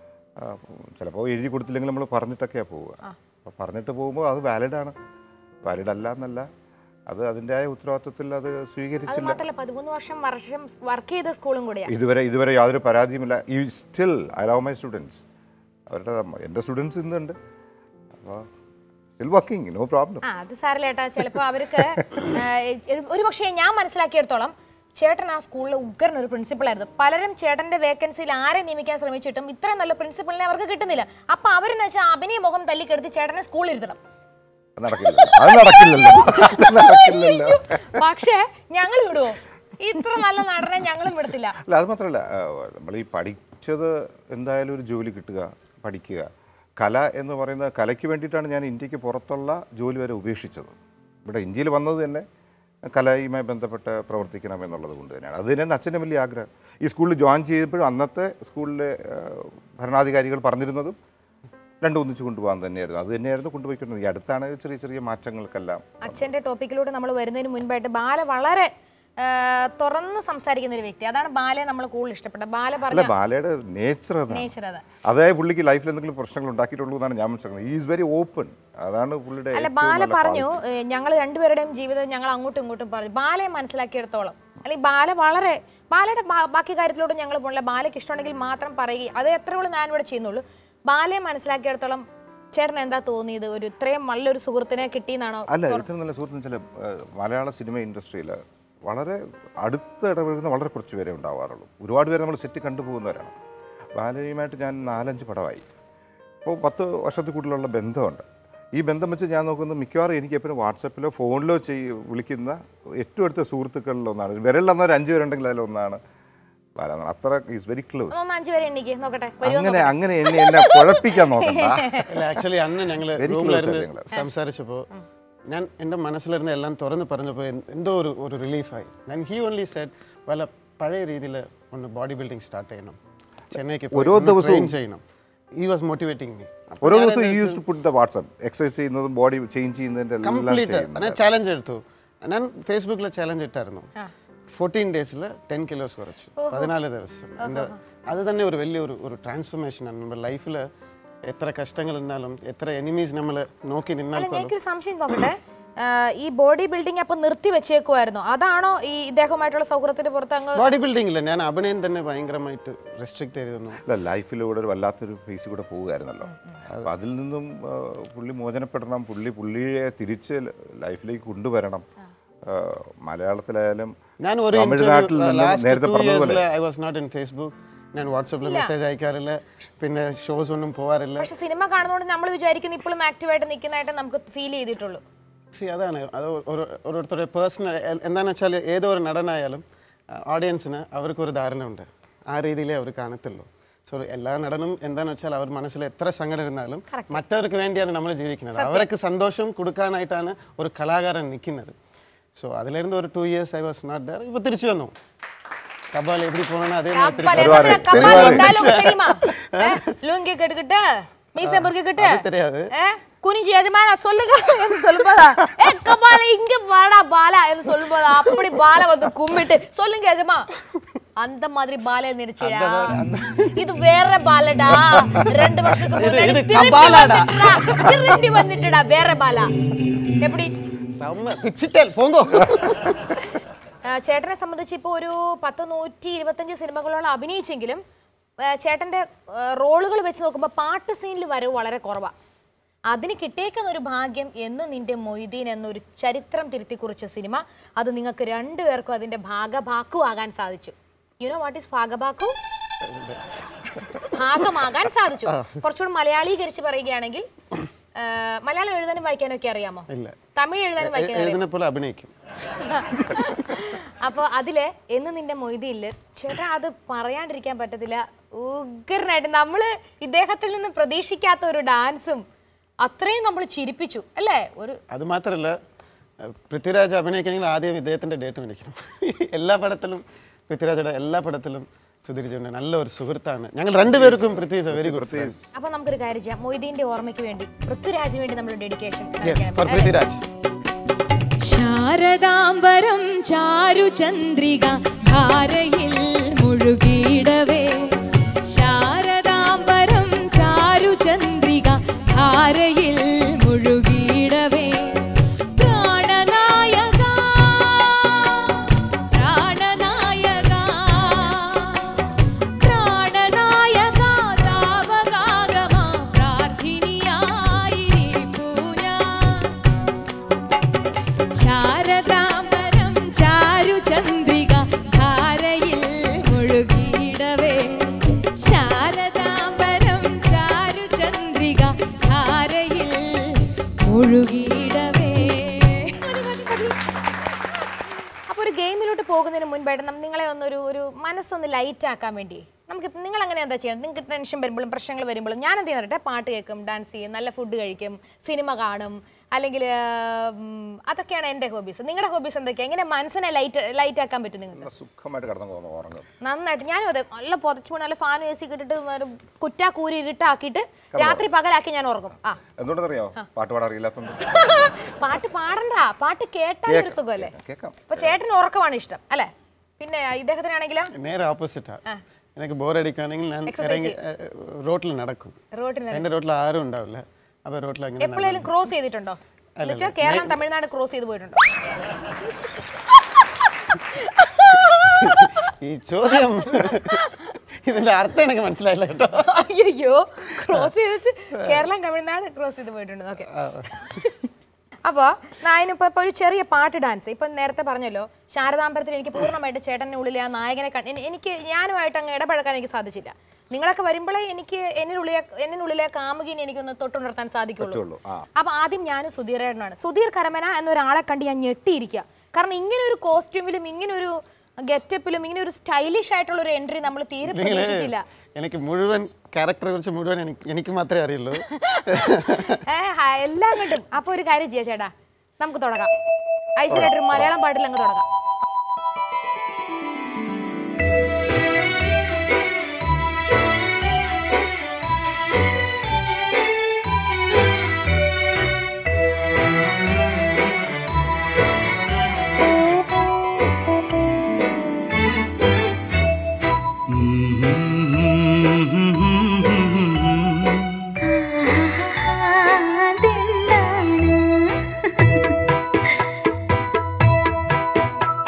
ചിലപ്പോൾ എഴുതി കൊടുത്തില്ലെങ്കിൽ നമ്മൾ പറഞ്ഞിട്ടൊക്കെയാണ് പോവുക അപ്പോൾ പറഞ്ഞിട്ട് പോകുമ്പോൾ അത് വാലിഡാണ് വാലിഡ് അല്ല എന്നല്ല അത് അതിൻ്റെതായ ഉത്തരവാദിത്വത്തിൽ അത്
അത്
സ്വീകരിച്ചില്ല
മാത്രല്ല പതിമൂന്ന് വർഷം വർഷം വർക്ക് ചെയ്ത സ്കൂളും കൂടിയാ
ഇതുവരെ ഇതുവരെ യാതൊരു പരാതിയുമില്ല ഈ still I love my students അവരുടെ എൻ്റെ സ്റ്റുഡൻസ് ഇന്നുണ്ട് അപ്പോൾ സ്റ്റിൽ വർക്കിംഗ് നോ പ്രോബ്ലം
ആ അത് സാരല്ല ഏട്ടാ ചിലപ്പോൾ അവർക്ക് ഒരു പക്ഷേ ഞാൻ മനസ്സിലാക്കിയെടുത്തോളം ചേട്ടൻ ആ സ്കൂളിലെ ഉഗ്രൻ ഒരു പ്രിൻസിപ്പൾ ആയിരുന്നു പലരും ചേട്ടന്റെ വേക്കൻസിയിൽ ആരെ നിയമിക്കാൻ ശ്രമിച്ചിട്ടും ഇത്രയും നല്ല പ്രിൻസിപ്പളിനെ അവർക്ക് കിട്ടുന്നില്ല അപ്പൊ അവരെന്ന് വെച്ചാൽ അഭിനയ മുഖം തല്ലിക്കെടുത്ത് ചേട്ടനെ സ്കൂളിൽ ഇരുത്തണം
നടക്കില്ലല്ലോ അത് നടക്കില്ലല്ലോ അത് നടക്കില്ലല്ലോ
പക്ഷേ ഞങ്ങൾ വിടുവോ ഇത്ര നല്ല നടനെ ഞങ്ങളും വിടത്തില്ല
അല്ല അത് മാത്രമല്ല നമ്മൾ ഈ പഠിച്ചത് എന്തായാലും ഒരു ജോലി കിട്ടുക പഠിക്കുക കല എന്ന് പറയുന്ന കലയ്ക്ക് വേണ്ടിയിട്ടാണ് ഞാൻ ഇന്ത്യക്ക് പുറത്തുള്ള ജോലി വരെ ഉപേക്ഷിച്ചത് ഇവിടെ ഇന്ത്യയിൽ വന്നത് തന്നെ കലയുമായി ബന്ധപ്പെട്ട് പ്രവർത്തിക്കണം എന്നുള്ളത് കൊണ്ട് തന്നെയാണ് അത് തന്നെയാണ് അച്ഛൻ്റെ വലിയ ആഗ്രഹം ഈ സ്കൂളിൽ ജോയിൻ ചെയ്തപ്പോഴും അന്നത്തെ സ്കൂളിലെ ആ, ഭരണാധികാരികൾ പറഞ്ഞിരുന്നതും രണ്ടും ഒന്നിച്ച് കൊണ്ടുപോകാൻ തന്നെയായിരുന്നു അത് തന്നെയായിരുന്നു കൊണ്ടുപോയിക്കൊണ്ടിരുന്നത് ഈ അടുത്താണ് ചെറിയ ചെറിയ മാറ്റങ്ങൾക്കെല്ലാം
അച്ഛന്റെ ടോപ്പിക്കിലൂടെ നമ്മൾ വരുന്നതിന് മുൻപായിട്ട് ബാല വളരെ ആ, തുറന്ന് സംസാരിക്കുന്ന ഒരു വ്യക്തി അതാണ് ബാലയെ നമ്മൾ കൂടുതൽ ഇഷ്ടപ്പെട്ടത് ബാല
അല്ല
പറഞ്ഞ
ബാലയുടെ നേച്ചർ അതാണ്
നേച്ചർ അത്
അതായത് പുള്ളിക്ക് ലൈഫിൽ എന്തെങ്കിലും പ്രശ്നങ്ങൾ ഉണ്ടാക്കിയിട്ടുള്ളൂ എന്നാണ് ഞാൻ മനസ്സിലാക്കുന്നത് ഈസ് വെരി ഓപ്പൺ അതാണ് പുള്ളിയുടെ
അല്ല
ഏറ്റവും
ബാല
നല്ല
പറഞ്ഞു ഞങ്ങൾ രണ്ടുപേരുടെയും ജീവിതം ഞങ്ങൾ അങ്ങോട്ടും ഇങ്ങോട്ടും പറഞ്ഞു ബാലയെ മനസ്സിലാക്കിയെടുത്തോളം അല്ലെങ്കിൽ ബാല വളരെ ബാലയുടെ ബാ- ബാക്കി കാര്യത്തിലോട്ട് ഞങ്ങൾ പോണില്ല ബാലയ്ക്ക് ഇഷ്ടമുണ്ടെങ്കിൽ മാത്രം പറയുക അത് എത്രയോളം ഞാൻ ഇവിടെ ചെയ്യുന്നുള്ളൂ ബാലയെ മനസ്സിലാക്കിയെടുത്തോളം ചേട്ടൻ എന്താ തോന്നിയത് ഒരു ഇത്രയും നല്ലൊരു സുഹൃത്തിനെ കിട്ടിയെന്നാണോ
അല്ല ഇത്ര നല്ല സുഹൃത്തും ചില മലയാള സിനിമ ഇൻഡസ്ട്രിയിൽ വളരെ അടുത്ത് ഇടപെടുന്ന വളരെ കുറച്ച് പേരെ ഉണ്ടാവാറുള്ളൂ ഒരുപാട് പേര് നമ്മൾ സെറ്റ് കണ്ടുപോകുന്നവരാണ് ബാലയുമായിട്ട് ഞാൻ നാലഞ്ച് പടമായി അപ്പോൾ പത്ത് വർഷത്തിൽ കൂടുതലുള്ള ബന്ധമുണ്ട് ഈ ബന്ധം വെച്ച് ഞാൻ നോക്കുന്നത് മിക്കവാറും എനിക്ക് എപ്പോഴും വാട്സപ്പിലോ ഫോണിലോ ചെയ് വിളിക്കുന്ന ഏറ്റവും അടുത്ത സുഹൃത്തുക്കളിൽ ഒന്നാണ് വിരലിൽ ഒരു അഞ്ച് പേരുണ്ടെങ്കിൽ അതിലൊന്നാണ് ബാല എന്ന് പറഞ്ഞാൽ. അത്ര ഈസ് വെരി ക്ലോസ്
ഒന്ന് അഞ്ചു പേരെ എണ്ണിക്ക് നോക്കട്ടെ വരുമോ
അങ്ങനെ അങ്ങനെ എന്നെ എന്നെ കുഴപ്പിക്കാൻ നോക്കണ്ട
അല്ല ആക്ച്വലി അന്ന് ഞങ്ങൾ
Very close
റൂമിലായിരുന്നു
ആയിരുന്നു ഞങ്ങള്.
സംസാരിച്ചപ്പോൾ ഞാൻ എൻ്റെ മനസ്സിലിരുന്ന് എല്ലാം തുറന്ന് പറഞ്ഞപ്പോൾ എൻ- എന്തോ ഒരു ഒരു റിലീഫായി ഞാൻ ഹി ഓൺലി സെറ്റ് വല്ല പഴയ രീതിയിൽ ഒന്ന് ബോഡി ബിൽഡിംഗ് സ്റ്റാർട്ട് ചെയ്യണം ചെന്നൈക്ക്
ഓരോ ദിവസവും-
ട്രെയിൻ ചെയ്യണം ഈ വാസ് മോട്ടിവേറ്റിംഗ് മീ
ഓരോ ദിവസവും use to put the WhatsApp exercise ചെയ്യുന്നതും ബോഡി ചേഞ്ച് ചെയ്യുന്നതിന്റെ എല്ലാം
കംപ്ലീറ്റ്
ചെയ്യുന്നത്
ഞാൻ ചാലഞ്ച് എടുത്തു ഞാൻ ഫേസ്ബുക്കിൽ ചാലഞ്ച് ഇട്ടായിരുന്നു ഫോർട്ടീൻ ഡേയ്സിൽ ടെൻ കിലോസ് കുറച്ചു പതിനാല് ദിവസം എൻ്റെ അത് തന്നെ ഒരു വലിയൊരു ഒരു ട്രാൻസ്ഫോർമേഷനാണ് നമ്മുടെ ലൈഫിൽ എത്ര കഷ്ടങ്ങൾ ഇരുന്നാലും എത്ര എനിമീസ് നമ്മൾ നോക്കി നിന്നാൽ
അല്ല എനിക്കൊരു സംശയം നോക്കട്ടെ ആ, ഈ ബോഡി ബിൽഡിംഗ് അപ്പൊ നിർത്തി വെച്ചേക്കുമായിരുന്നു അതാണോ ഈ ഇദ്ദേഹമായിട്ടുള്ള സൗഹൃദത്തിന്റെ പുറത്ത് അങ്ങ്
ബോഡി ബിൽഡിംഗ് ഇല്ല ഞാൻ അഭിനയം തന്നെ ഭയങ്കരമായിട്ട് റെസ്ട്രിക്ട് ചെയ്തിരുന്നു
അല്ല ലൈഫിലൂടെ ഒരു വല്ലാത്തൊരു ഫേസ് കൂടെ പോവുകയായിരുന്നല്ലോ അപ്പം അതിൽ നിന്നും ആ, പുള്ളി മോചനപ്പെടണം പുള്ളി പുള്ളിയെ തിരിച്ച് ലൈഫിലേക്ക് കൊണ്ടുവരണം ആ, മലയാളത്തിലായാലും
ഞാൻ ഒരു
തമിഴ്നാട്ടിൽ നിന്നും
ലാസ്റ്റ്
നേരത്തെ
ടു
പറഞ്ഞതുപോലെ
ഇയേഴ്സിൽ I was not in Facebook ഞാൻ വാട്സപ്പിൽ മെസ്സേജ് അയക്കാറില്ല പിന്നെ ഷോസ് ഒന്നും പോകാറില്ല
പക്ഷെ സിനിമ കാണുന്നതുകൊണ്ട് നമ്മൾ വിചാരിക്കുന്ന ഇപ്പോഴും ആക്റ്റീവായിട്ട് നിൽക്കുന്നതായിട്ട് നമുക്ക് ഫീൽ ചെയ്തിട്ടുള്ളൂ
സി അതാണ് അത് ഒരു- ഓരോരുത്തരുടെ പേഴ്സണൽ എന്താണെന്ന് വെച്ചാൽ ഏതോ ഒരു നടനായാലും ഓഡിയൻസിന് അവർക്കൊരു ധാരണ ഉണ്ട് ആ രീതിയിലേ അവർ കാണത്തുള്ളൂ സോ എല്ലാ നടനും എന്താണെന്ന് വെച്ചാൽ അവർ മനസ്സിൽ എത്ര സങ്കടം ഇരുന്നാലും മറ്റവർക്ക് വേണ്ടിയാണ് നമ്മൾ ജീവിക്കുന്നത് അവർക്ക് സന്തോഷം കൊടുക്കാനായിട്ടാണ് ഒരു കലാകാരൻ നിൽക്കുന്നത് ஸோ அதுலேருந்து ஒரு two years I was not there இப்போ திருச்சி வந்தோம் கபால் எப்படி போனோன்னா அதே மாதிரி திருப்பி
கப்பல் என்ன கப்பல் dialogue தெரியுமா ஏ, லுங்கி கட்டுக்கிட்டு மீசை பொறுக்கிக்கிட்டு
அது தெரியாது
ஏ, குனிஞ்சி எஜமான சொல்லுங்க என்று சொல்லும்போதா ஏ கபால இங்க வாடா பாலா என்று சொல்லும்போதா அப்படி பால வந்து கும்பிட்டு சொல்லுங்க எஜமா அந்த மாதிரி பால நினைச்சிடா இது வேற பாலடா ரெண்டு வருஷத்துக்கு முன்னாடி
இது
திரும்பி
கபாலாடா.
வந்துட்டுடா. திரும்பி வந்துட்டுடா வேற பாலா எப்படி
செம்ம பிச்சிட்டேல் போங்கோ
ആ, ചേട്ടനെ സംബന്ധിച്ച് ഇപ്പോൾ ഒരു പത്ത് നൂറ്റി ഇരുപത്തഞ്ച് സിനിമകളോളം അഭിനയിച്ചെങ്കിലും ആ, ചേട്ടൻ്റെ റോളുകൾ വെച്ച് നോക്കുമ്പോൾ പാട്ട് സീനിൽ വരവ് വളരെ കുറവാണ് അതിന് കിട്ടിയേക്കുന്ന ഒരു ഭാഗ്യം എന്ന് നിന്റെ മൊയ്തീൻ എന്നൊരു ചരിത്രം തിരുത്തി കുറിച്ച സിനിമ അത് നിങ്ങൾക്ക് രണ്ടുപേർക്കും അതിന്റെ ഭാഗഭാക്കു ആകാൻ സാധിച്ചു യു നോ വാട്ട് ഈസ് ഭാഗഭാക്കു ഭാഗമാകാൻ സാധിച്ചു കുറച്ചുകൂടി മലയാളീകരിച്ച് പറയുകയാണെങ്കിൽ ആ, മലയാളം എഴുതാനും വായിക്കാനും ഒക്കെ അറിയാമോ
ഇല്ല.
തമിഴ് എഴുതാനും വായിക്കാനും അറിയാമോ
എഴുതുന്ന പോലെ അഭിനയിക്കും
അപ്പോൾ അതില് എന്ന് നിന്റെ മൊയ്തിയില് ചേട്ടാ അത് പറയാണ്ടിരിക്കാൻ പറ്റത്തില്ല ഉഗ്രനായിട്ട് നമ്മള് ഇദ്ദേഹത്തിൽ നിന്ന് പ്രതീക്ഷിക്കാത്ത ഒരു ഡാൻസും അത്രയും നമ്മൾ ചിരിപ്പിച്ചു അല്ലേ ഒരു
അത് മാത്രമല്ല പൃഥ്വിരാജ് അഭിനയിക്കണമെങ്കിൽ ആദ്യം ഇദ്ദേഹത്തിൻ്റെ ഡേറ്റ് മേടിക്കണം എല്ലാ പടത്തിലും പൃഥ്വിരാജയുടെ എല്ലാ പടത്തിലും സുധീർ ചേട്ടൻ നല്ല ഒരു സുഹൃത്താണ് ഞങ്ങൾ രണ്ടുപേർക്കും Prithvi is very good friends
അപ്പൊ നമുക്കൊരു കാര്യം ചെയ്യാം മൊയ്തീന്റെ ഓർമ്മയ്ക്ക് വേണ്ടി പൃഥ്വിരാജിന് വേണ്ടി നമ്മൾ ഡെഡിക്കേഷൻ
യെസ് ഫോർ പൃഥ്വിരാജ്
ശാരദാംബരം ചാരുചന്ദ്രിക ധാരയിൽ മുഴുകിയിടവേ ശാരദാംബരം ചാരുചന്ദ്രിക ധാരയിൽ മുഴുകിയിടവേ പ്രാണനായക പ്രാണനായക പ്രാണനായക താവകാഗമ പ്രാർത്ഥിനിയായിരിപ്പൂ ഞാൻ ശാരദാംബരം ചാരുചന്ദ്രിക ധാരയിൽ മുഴുകിയിടവേ ശാരദാംബരം ചാരുചന്ദ്രിക ധാരയിൽ മുഴുകിയിടവേ
അപ്പൊ ഒരു ഗെയിമിലോട്ട് പോകുന്നതിന് മുൻപായിട്ട് നം- നിങ്ങളെ ഒന്നൊരു ഒരു മനസ്സൊന്ന് ലൈറ്റ് ആക്കാൻ വേണ്ടി നമുക്ക് നിങ്ങൾ അങ്ങനെ എന്താ ചെയ്യണം നിങ്ങൾക്ക് ടെൻഷൻ വരുമ്പോഴും പ്രശ്നങ്ങൾ വരുമ്പോഴും ഞാൻ എന്ത് പറയട്ടെ പാട്ട് കേൾക്കും ഡാൻസ് ചെയ്യും നല്ല ഫുഡ് കഴിക്കും സിനിമ കാണും അല്ലെങ്കിൽ അതൊക്കെയാണ് എൻ്റെ ഹോബീസ് നിങ്ങളുടെ ഹോബീസ് എന്തൊക്കെയാണ് എങ്ങനെ മനസ്സിനെ ലൈറ്റ് ലൈറ്റ് ആക്കാൻ പറ്റും നിങ്ങൾക്ക്
സുഖമായിട്ട് കിടന്നു ഉറങ്ങും
നന്നായിട്ട് ഞാനും അതെ നല്ല പുതച്ചു നല്ല ഫാൻ എ സി ഇട്ടിട്ട് ഒരു കുറ്റാ കൂരി ഇരുട്ടാക്കിയിട്ട് രാത്രി പകലാക്കി ഞാൻ ഉറങ്ങും ആ
എന്തുകൊണ്ടെന്നറിയോ പാട്ട് പാടാൻ അറിയില്ലാത്തതുകൊണ്ട്
പാട്ട് പാടണ്ട പാട്ട് കേട്ടാൽ ഒരു സുഖമല്ലേ
കേൾക്കാം
അപ്പൊ ചേട്ടന് ഉറക്കമാണ് ഇഷ്ടം അല്ലേ പിന്നെ ഇദ്ദേഹത്തിനാണെങ്കിലോ
നേരെ ഓപ്പോസിറ്റാ എനിക്ക് ബോറടിക്കുകയാണെങ്കിൽ ഞാൻ ഇറങ്ങി റോട്ടിൽ നടക്കും
റോഡിന്
എൻ്റെ റോട്ടിൽ ആരും ഉണ്ടാവില്ല അപ്പോൾ റോട്ടിൽ അങ്ങനെ
എപ്പോഴേലും ക്രോസ് ചെയ്തിട്ടുണ്ടോ എന്നുവെച്ചാൽ കേരളം തമിഴ്നാട് ക്രോസ് ചെയ്ത് പോയിട്ടുണ്ടോ
ഈ ചോദ്യം ഇതിന്റെ അർത്ഥം എനിക്ക് മനസ്സിലായില്ല കേട്ടോ
അയ്യോ ക്രോസ് ചെയ്തിട്ട് കേരളം തമിഴ്നാട് ക്രോസ് ചെയ്ത് പോയിട്ടുണ്ട് ഓക്കെ അപ്പോൾ നായനിപ്പോൾ ഇപ്പോൾ ഒരു ചെറിയ പാട്ട് ഡാൻസ് ഇപ്പം നേരത്തെ പറഞ്ഞല്ലോ ശാരദാംബരത്തിൽ എനിക്ക് പൂർണ്ണമായിട്ട് ചേട്ടൻ്റെ ഉള്ളിലെ ആ നായകനെ കണ്ട് എനി- എനിക്ക് ഞാനുമായിട്ട് അങ്ങ് ഇടപഴകാൻ എനിക്ക് സാധിച്ചില്ല നിങ്ങളൊക്കെ വരുമ്പോഴേ എനിക്ക് എന്നിനുള്ളിലെ എന്നിനുള്ളിലെ കാമുകിനെ എനിക്കൊന്ന് തൊട്ടുണർത്താൻ സാധിക്കുള്ളൂ
പറ്റുള്ളൂ, ആ.
അപ്പൊ ആദ്യം ഞാനും സുധീരേട്ടനാണ് സുധീർ കരമന എന്നൊരാളെ കണ്ട് ഞാൻ ഞെട്ടിയിരിക്കുക കാരണം ഇങ്ങനെ ഒരു കോസ്റ്റ്യൂമിലും ഇങ്ങനെ ഒരു ഗെറ്റപ്പിലും ഇങ്ങനെ ഒരു സ്റ്റൈലിഷ് ആയിട്ടുള്ള ഒരു എൻട്രി നമ്മൾ തീരെ പ്രതീക്ഷിച്ചില്ല
എനിക്ക് മുഴുവൻ ക്യാരക്ടറെ കുറിച്ച് മുഴുവൻ എനിക്ക് എനിക്ക് മാത്രമേ അറിയുള്ളൂ
ഏ, ഹ, എല്ലാം കണ്ടും അപ്പൊ ഒരു കാര്യം ചെയ്യാം ചേട്ടാ നമുക്ക് തുടങ്ങാം ഐശ്വര്യായിട്ട് ഒരു മലയാളം പാട്ടിൽ അങ്ങ് തുടങ്ങാം
അതെന്താണ്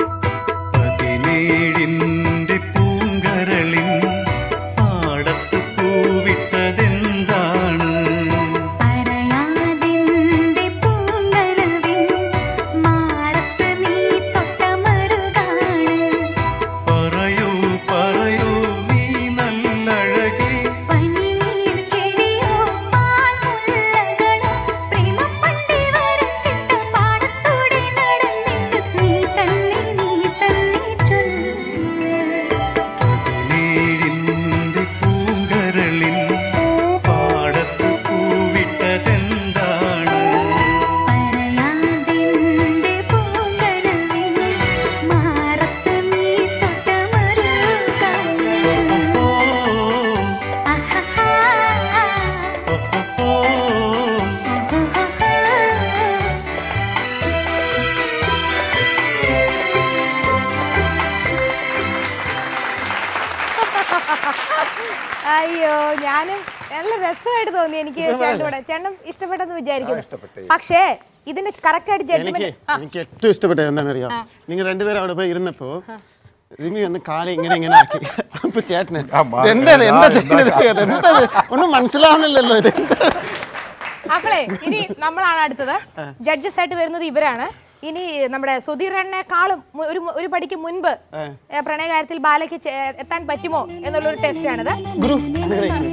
അയ്യോ ഞാനും നല്ല രസമായിട്ട് തോന്നി എനിക്ക് ചേട്ടൻ കൂടെ ചേട്ടൻ ഇഷ്ടപ്പെട്ടെന്ന് വിചാരിക്കുന്നു പക്ഷേ ഇതിന്റെ കറക്റ്റ് ആയിട്ട്
എനിക്ക്
ജഡ്ജ്മെന്റ്
എനിക്ക് ഏറ്റവും ഇഷ്ടപ്പെട്ടത് എന്താണെന്ന് അറിയാം നിങ്ങൾ രണ്ടുപേരും അവിടെ പോയി ഇരുന്നപ്പോ റിമി ഒന്ന് കാലം ഇങ്ങനെ ഇങ്ങനെ ആക്കി അപ്പൊ ചേട്ടന്
ആ, മാ-
എന്താ ഇത്? എന്താ
ആ,
ചെയ്യുന്നത് ഇത് എന്താ ഇത്? ഒന്നും മനസ്സിലാവുന്നില്ലല്ലോ ഇത് എന്താ?
അപ്പോഴേ ഇനി നമ്മളാണ് അടുത്തത് ജഡ്ജസ് ആയിട്ട് വരുന്നത് ഇവരാണ് ഇനി നമ്മുടെ സുധീരനെക്കാളും മു- ഒരു ഒരു പടിക്ക് മുൻപ് ഏ, പ്രണയകാര്യത്തിൽ ബാലയ്ക്ക് ചെ- എത്താൻ പറ്റുമോ എന്നുള്ള ഒരു ടെസ്റ്റ് ആണിത്
ഗുരു അനുഗ്രഹിക്കൂ.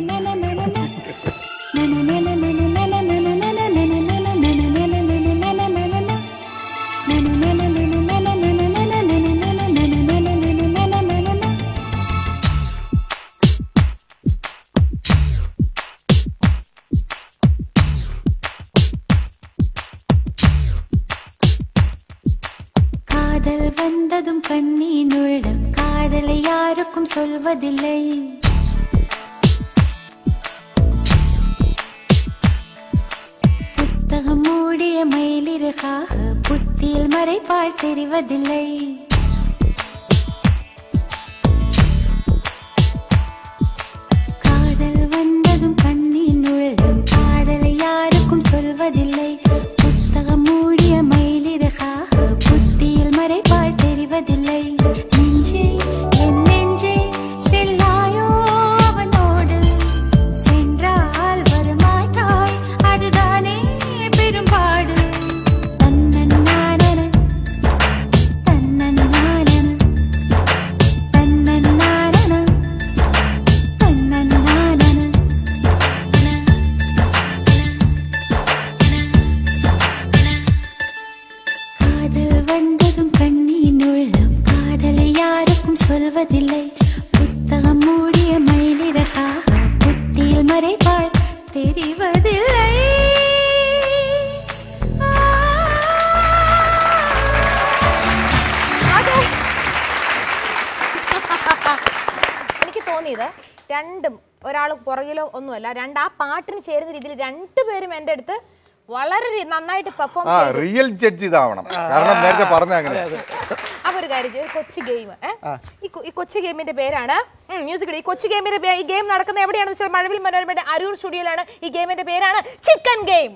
காதல் வந்ததும் கண்ணீனுள்ளம் காதலை யாருக்கும் சொல்வதில்லை புத்தகம் மூடிய மயிலிறகாக புத்தியில் மறைப்பாள் தெரிவதில்லை காதல் வந்ததும் கண்ணின் உள்ளம் காதலை யாருக்கும் சொல்வதில்லை புத்தகம் மூடிய மயிலிறகாக புத்தியில் மறைப்பாள் தெரிவதில்லை நெஞ்சே என் நெஞ்சே செல்லாயோ அவனோடு சென்றால் வரமாட்டாய் அதுதானே பெரும்பாடு தன்னன்னானன தன்னன்னானன தன்னன்னானன தன்னன்னானன காதல் வந்ததும் கண்ணின் உள்ளம் காதலை யாருக்கும் சொல்வதில்லை புத்தகம் மூடிய மயிலிறகாக புத்தியில் மறைப்பாள் தெரிவதில்லை
അതെ. എനിക്ക് തോന്നിയത് രണ്ടും ഒരാൾ പുറകിലോ ഒന്നുമല്ല രണ്ട് ആ പാട്ടിന് ചേരുന്ന രീതിയിൽ രണ്ടുപേരും എൻ്റെ അടുത്ത് വളരെ രി- നന്നായിട്ട് പെർഫോം
ആ
ചെയ്തു
റിയൽ ജഡ്ജ് ഇതാവണം കാരണം നേരത്തെ പറഞ്ഞ അങ്ങനെ
അപ്പൊ ഒരു കാര്യം ചെയ്യ്, ഒരു കൊച്ചു ഗെയിം ഈ കൊ- ഈ കൊച്ചു ഗെയിമിന്റെ പേരാണ് മ്യൂസിക് ഈ കൊച്ചു ഗെയിമിന്റെ പേ- ഈ ഗെയിം നടക്കുന്ന എവിടെയാണെന്ന് വെച്ചാൽ മഴവിൽ മനോരമയുടെ അരൂർ സ്റ്റുഡിയോയിലാണ് ഈ ഗെയിമിന്റെ പേരാണ് chicken game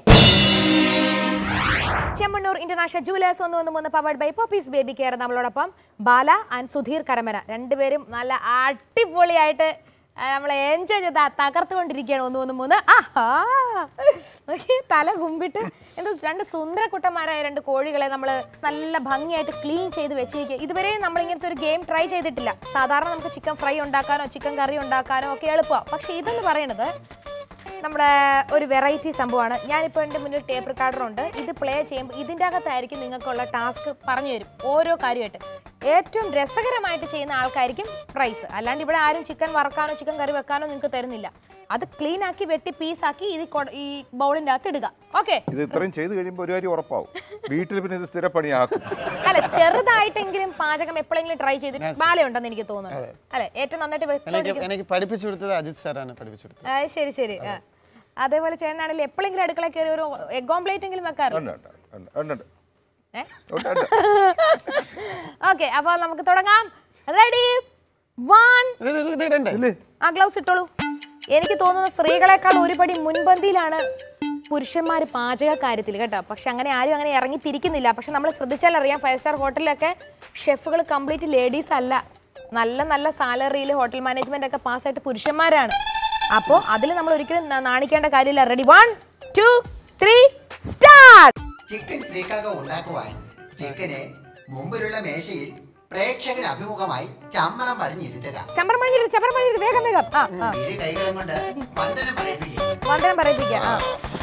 Chemmanur international jewellers ഒന്ന് ഒന്ന് മൂന്ന് powered by Popees baby care നമ്മളോടൊപ്പം ബാല ആൻഡ് സുധീർ കരമന രണ്ടുപേരും നല്ല അടിപൊളിയായിട്ട് ആ, നമ്മളെ എൻജോയ് ചെയ്ത് തകർത്തുകൊണ്ടിരിക്കുകയാണ് ഒന്ന് ഒന്ന് മൂന്ന് ആഹാ നോക്കിയേ, തല കുമ്പിട്ട് എന്തോ രണ്ട് സുന്ദരക്കുട്ടന്മാരായ രണ്ട് കോഴികളെ നമ്മൾ നല്ല ഭംഗിയായിട്ട് ക്ലീൻ ചെയ്ത് വെച്ചിരിക്കുക ഇതുവരെ നമ്മൾ ഇങ്ങനത്തെ ഒരു ഗെയിം ട്രൈ ചെയ്തിട്ടില്ല സാധാരണ നമുക്ക് ചിക്കൻ ഫ്രൈ ഉണ്ടാക്കാനോ ചിക്കൻ കറി ഉണ്ടാക്കാനോ ഒക്കെ എളുപ്പമാണ് പക്ഷേ ഇതെന്ന് പറയുന്നത് നമ്മുടെ ഒരു വെറൈറ്റി സംഭവമാണ് ഞാനിപ്പോൾ എൻ്റെ മുന്നിൽ ടേപ്പ് റെക്കോർഡറുണ്ട് ഇത് പ്ലേ ചെയ്യുമ്പോൾ ഇതിൻ്റെ അകത്തായിരിക്കും നിങ്ങൾക്കുള്ള ടാസ്ക് പറഞ്ഞു തരും ഓരോ കാര്യമായിട്ട് ഏറ്റവും രസകരമായിട്ട് ചെയ്യുന്ന ആൾക്കായിരിക്കും പ്രൈസ് അല്ലാണ്ട് ഇവിടെ ആരും ചിക്കൻ വറക്കാനോ ചിക്കൻ കറി വെക്കാനോ നിങ്ങൾക്ക് തരുന്നില്ല അത് ക്ലീൻ ആക്കി വെട്ടി പീസാക്കി ഇത് കൊ- ഈ ബൗളിൻ്റെ അകത്ത് ഇടുക ഓക്കെ
ഇത് ഇത്രയും ചെയ്ത് കഴിയുമ്പോൾ ഒരു കാര്യം ഉറപ്പാവും വീട്ടിൽ പിന്നെ ഇത് സ്ഥിരപ്പണിയാക്കും
അല്ല ചെറുതായിട്ടെങ്കിലും പാചകം എപ്പോഴെങ്കിലും ട്രൈ ചെയ്തിട്ട് ബാലയുണ്ടെന്ന് എനിക്ക് തോന്നുന്നു അല്ലെ ഏറ്റവും നന്നായിട്ട്
എനിക്ക്
വെച്ചോണ്ടിരിക്കും
എനിക്ക് പഠിപ്പിച്ചു കൊടുത്തത് അജിത് സാറാണ് പഠിപ്പിച്ചു കൊടുത്തത്
ആ, ശരി ശരി ആ. അതേപോലെ ചേട്ടനാണെങ്കിൽ എപ്പോഴെങ്കിലും അടുക്കള കയറി ഒരു എഗ് ഓംപ്ലേറ്റ് എങ്കിലും വെക്കാറുണ്ട്
ഉണ്ട് ഉണ്ട് ഉണ്ട് ഉണ്ട്
ഏ?
ഉണ്ട് ഉണ്ട്
ഓക്കെ അപ്പോൾ നമുക്ക് തുടങ്ങാം റെഡി വൺ
ഇത് ഇത് ഇത് ഇടണ്ടേ
ആ ഗ്ലൗസ് ഇട്ടോളൂ എനിക്ക് തോന്നുന്നു സ്ത്രീകളെക്കാൾ ഒരുപടി മുൻപന്തിയിലാണ് പുരുഷന്മാർ പാചക കാര്യത്തിൽ കേട്ടോ പക്ഷെ അങ്ങനെ ആരും അങ്ങനെ ഇറങ്ങി തിരിക്കുന്നില്ല പക്ഷെ നമ്മൾ ശ്രദ്ധിച്ചാൽ അറിയാം ഫൈവ് സ്റ്റാർ ഹോട്ടലിലൊക്കെ ഷെഫുകൾ കംപ്ലീറ്റ് ലേഡീസ് അല്ല നല്ല നല്ല സാലറിയിൽ ഹോട്ടൽ മാനേജ്മെന്റ് ഒക്കെ പാസ്സായിട്ട് പുരുഷന്മാരാണ് അപ്പോൾ അതിൽ നമ്മൾ ഒരിക്കലും ന- നാണിക്കേണ്ട കാര്യമില്ല ready one two three start
chicken ഫ്രീക്കാക ഉണ്ടാക്കുവാൻ ചിക്കനെ മുമ്പിലുള്ള മേശയിൽ പ്രേക്ഷകന് അഭിമുഖമായി ചമ്മണം പടിഞ്ഞിരുത്തുക
ചമ്പരം പണിഞ്ഞിരുത് ചമ്പരം പണിഞ്ഞിരുത് വേഗം വേഗം ആ ആ
ഇരു കൈകളും കൊണ്ട് വന്ദനം പറയിപ്പിക്കുക
വന്ദനം പറയിപ്പിക്കാം ആ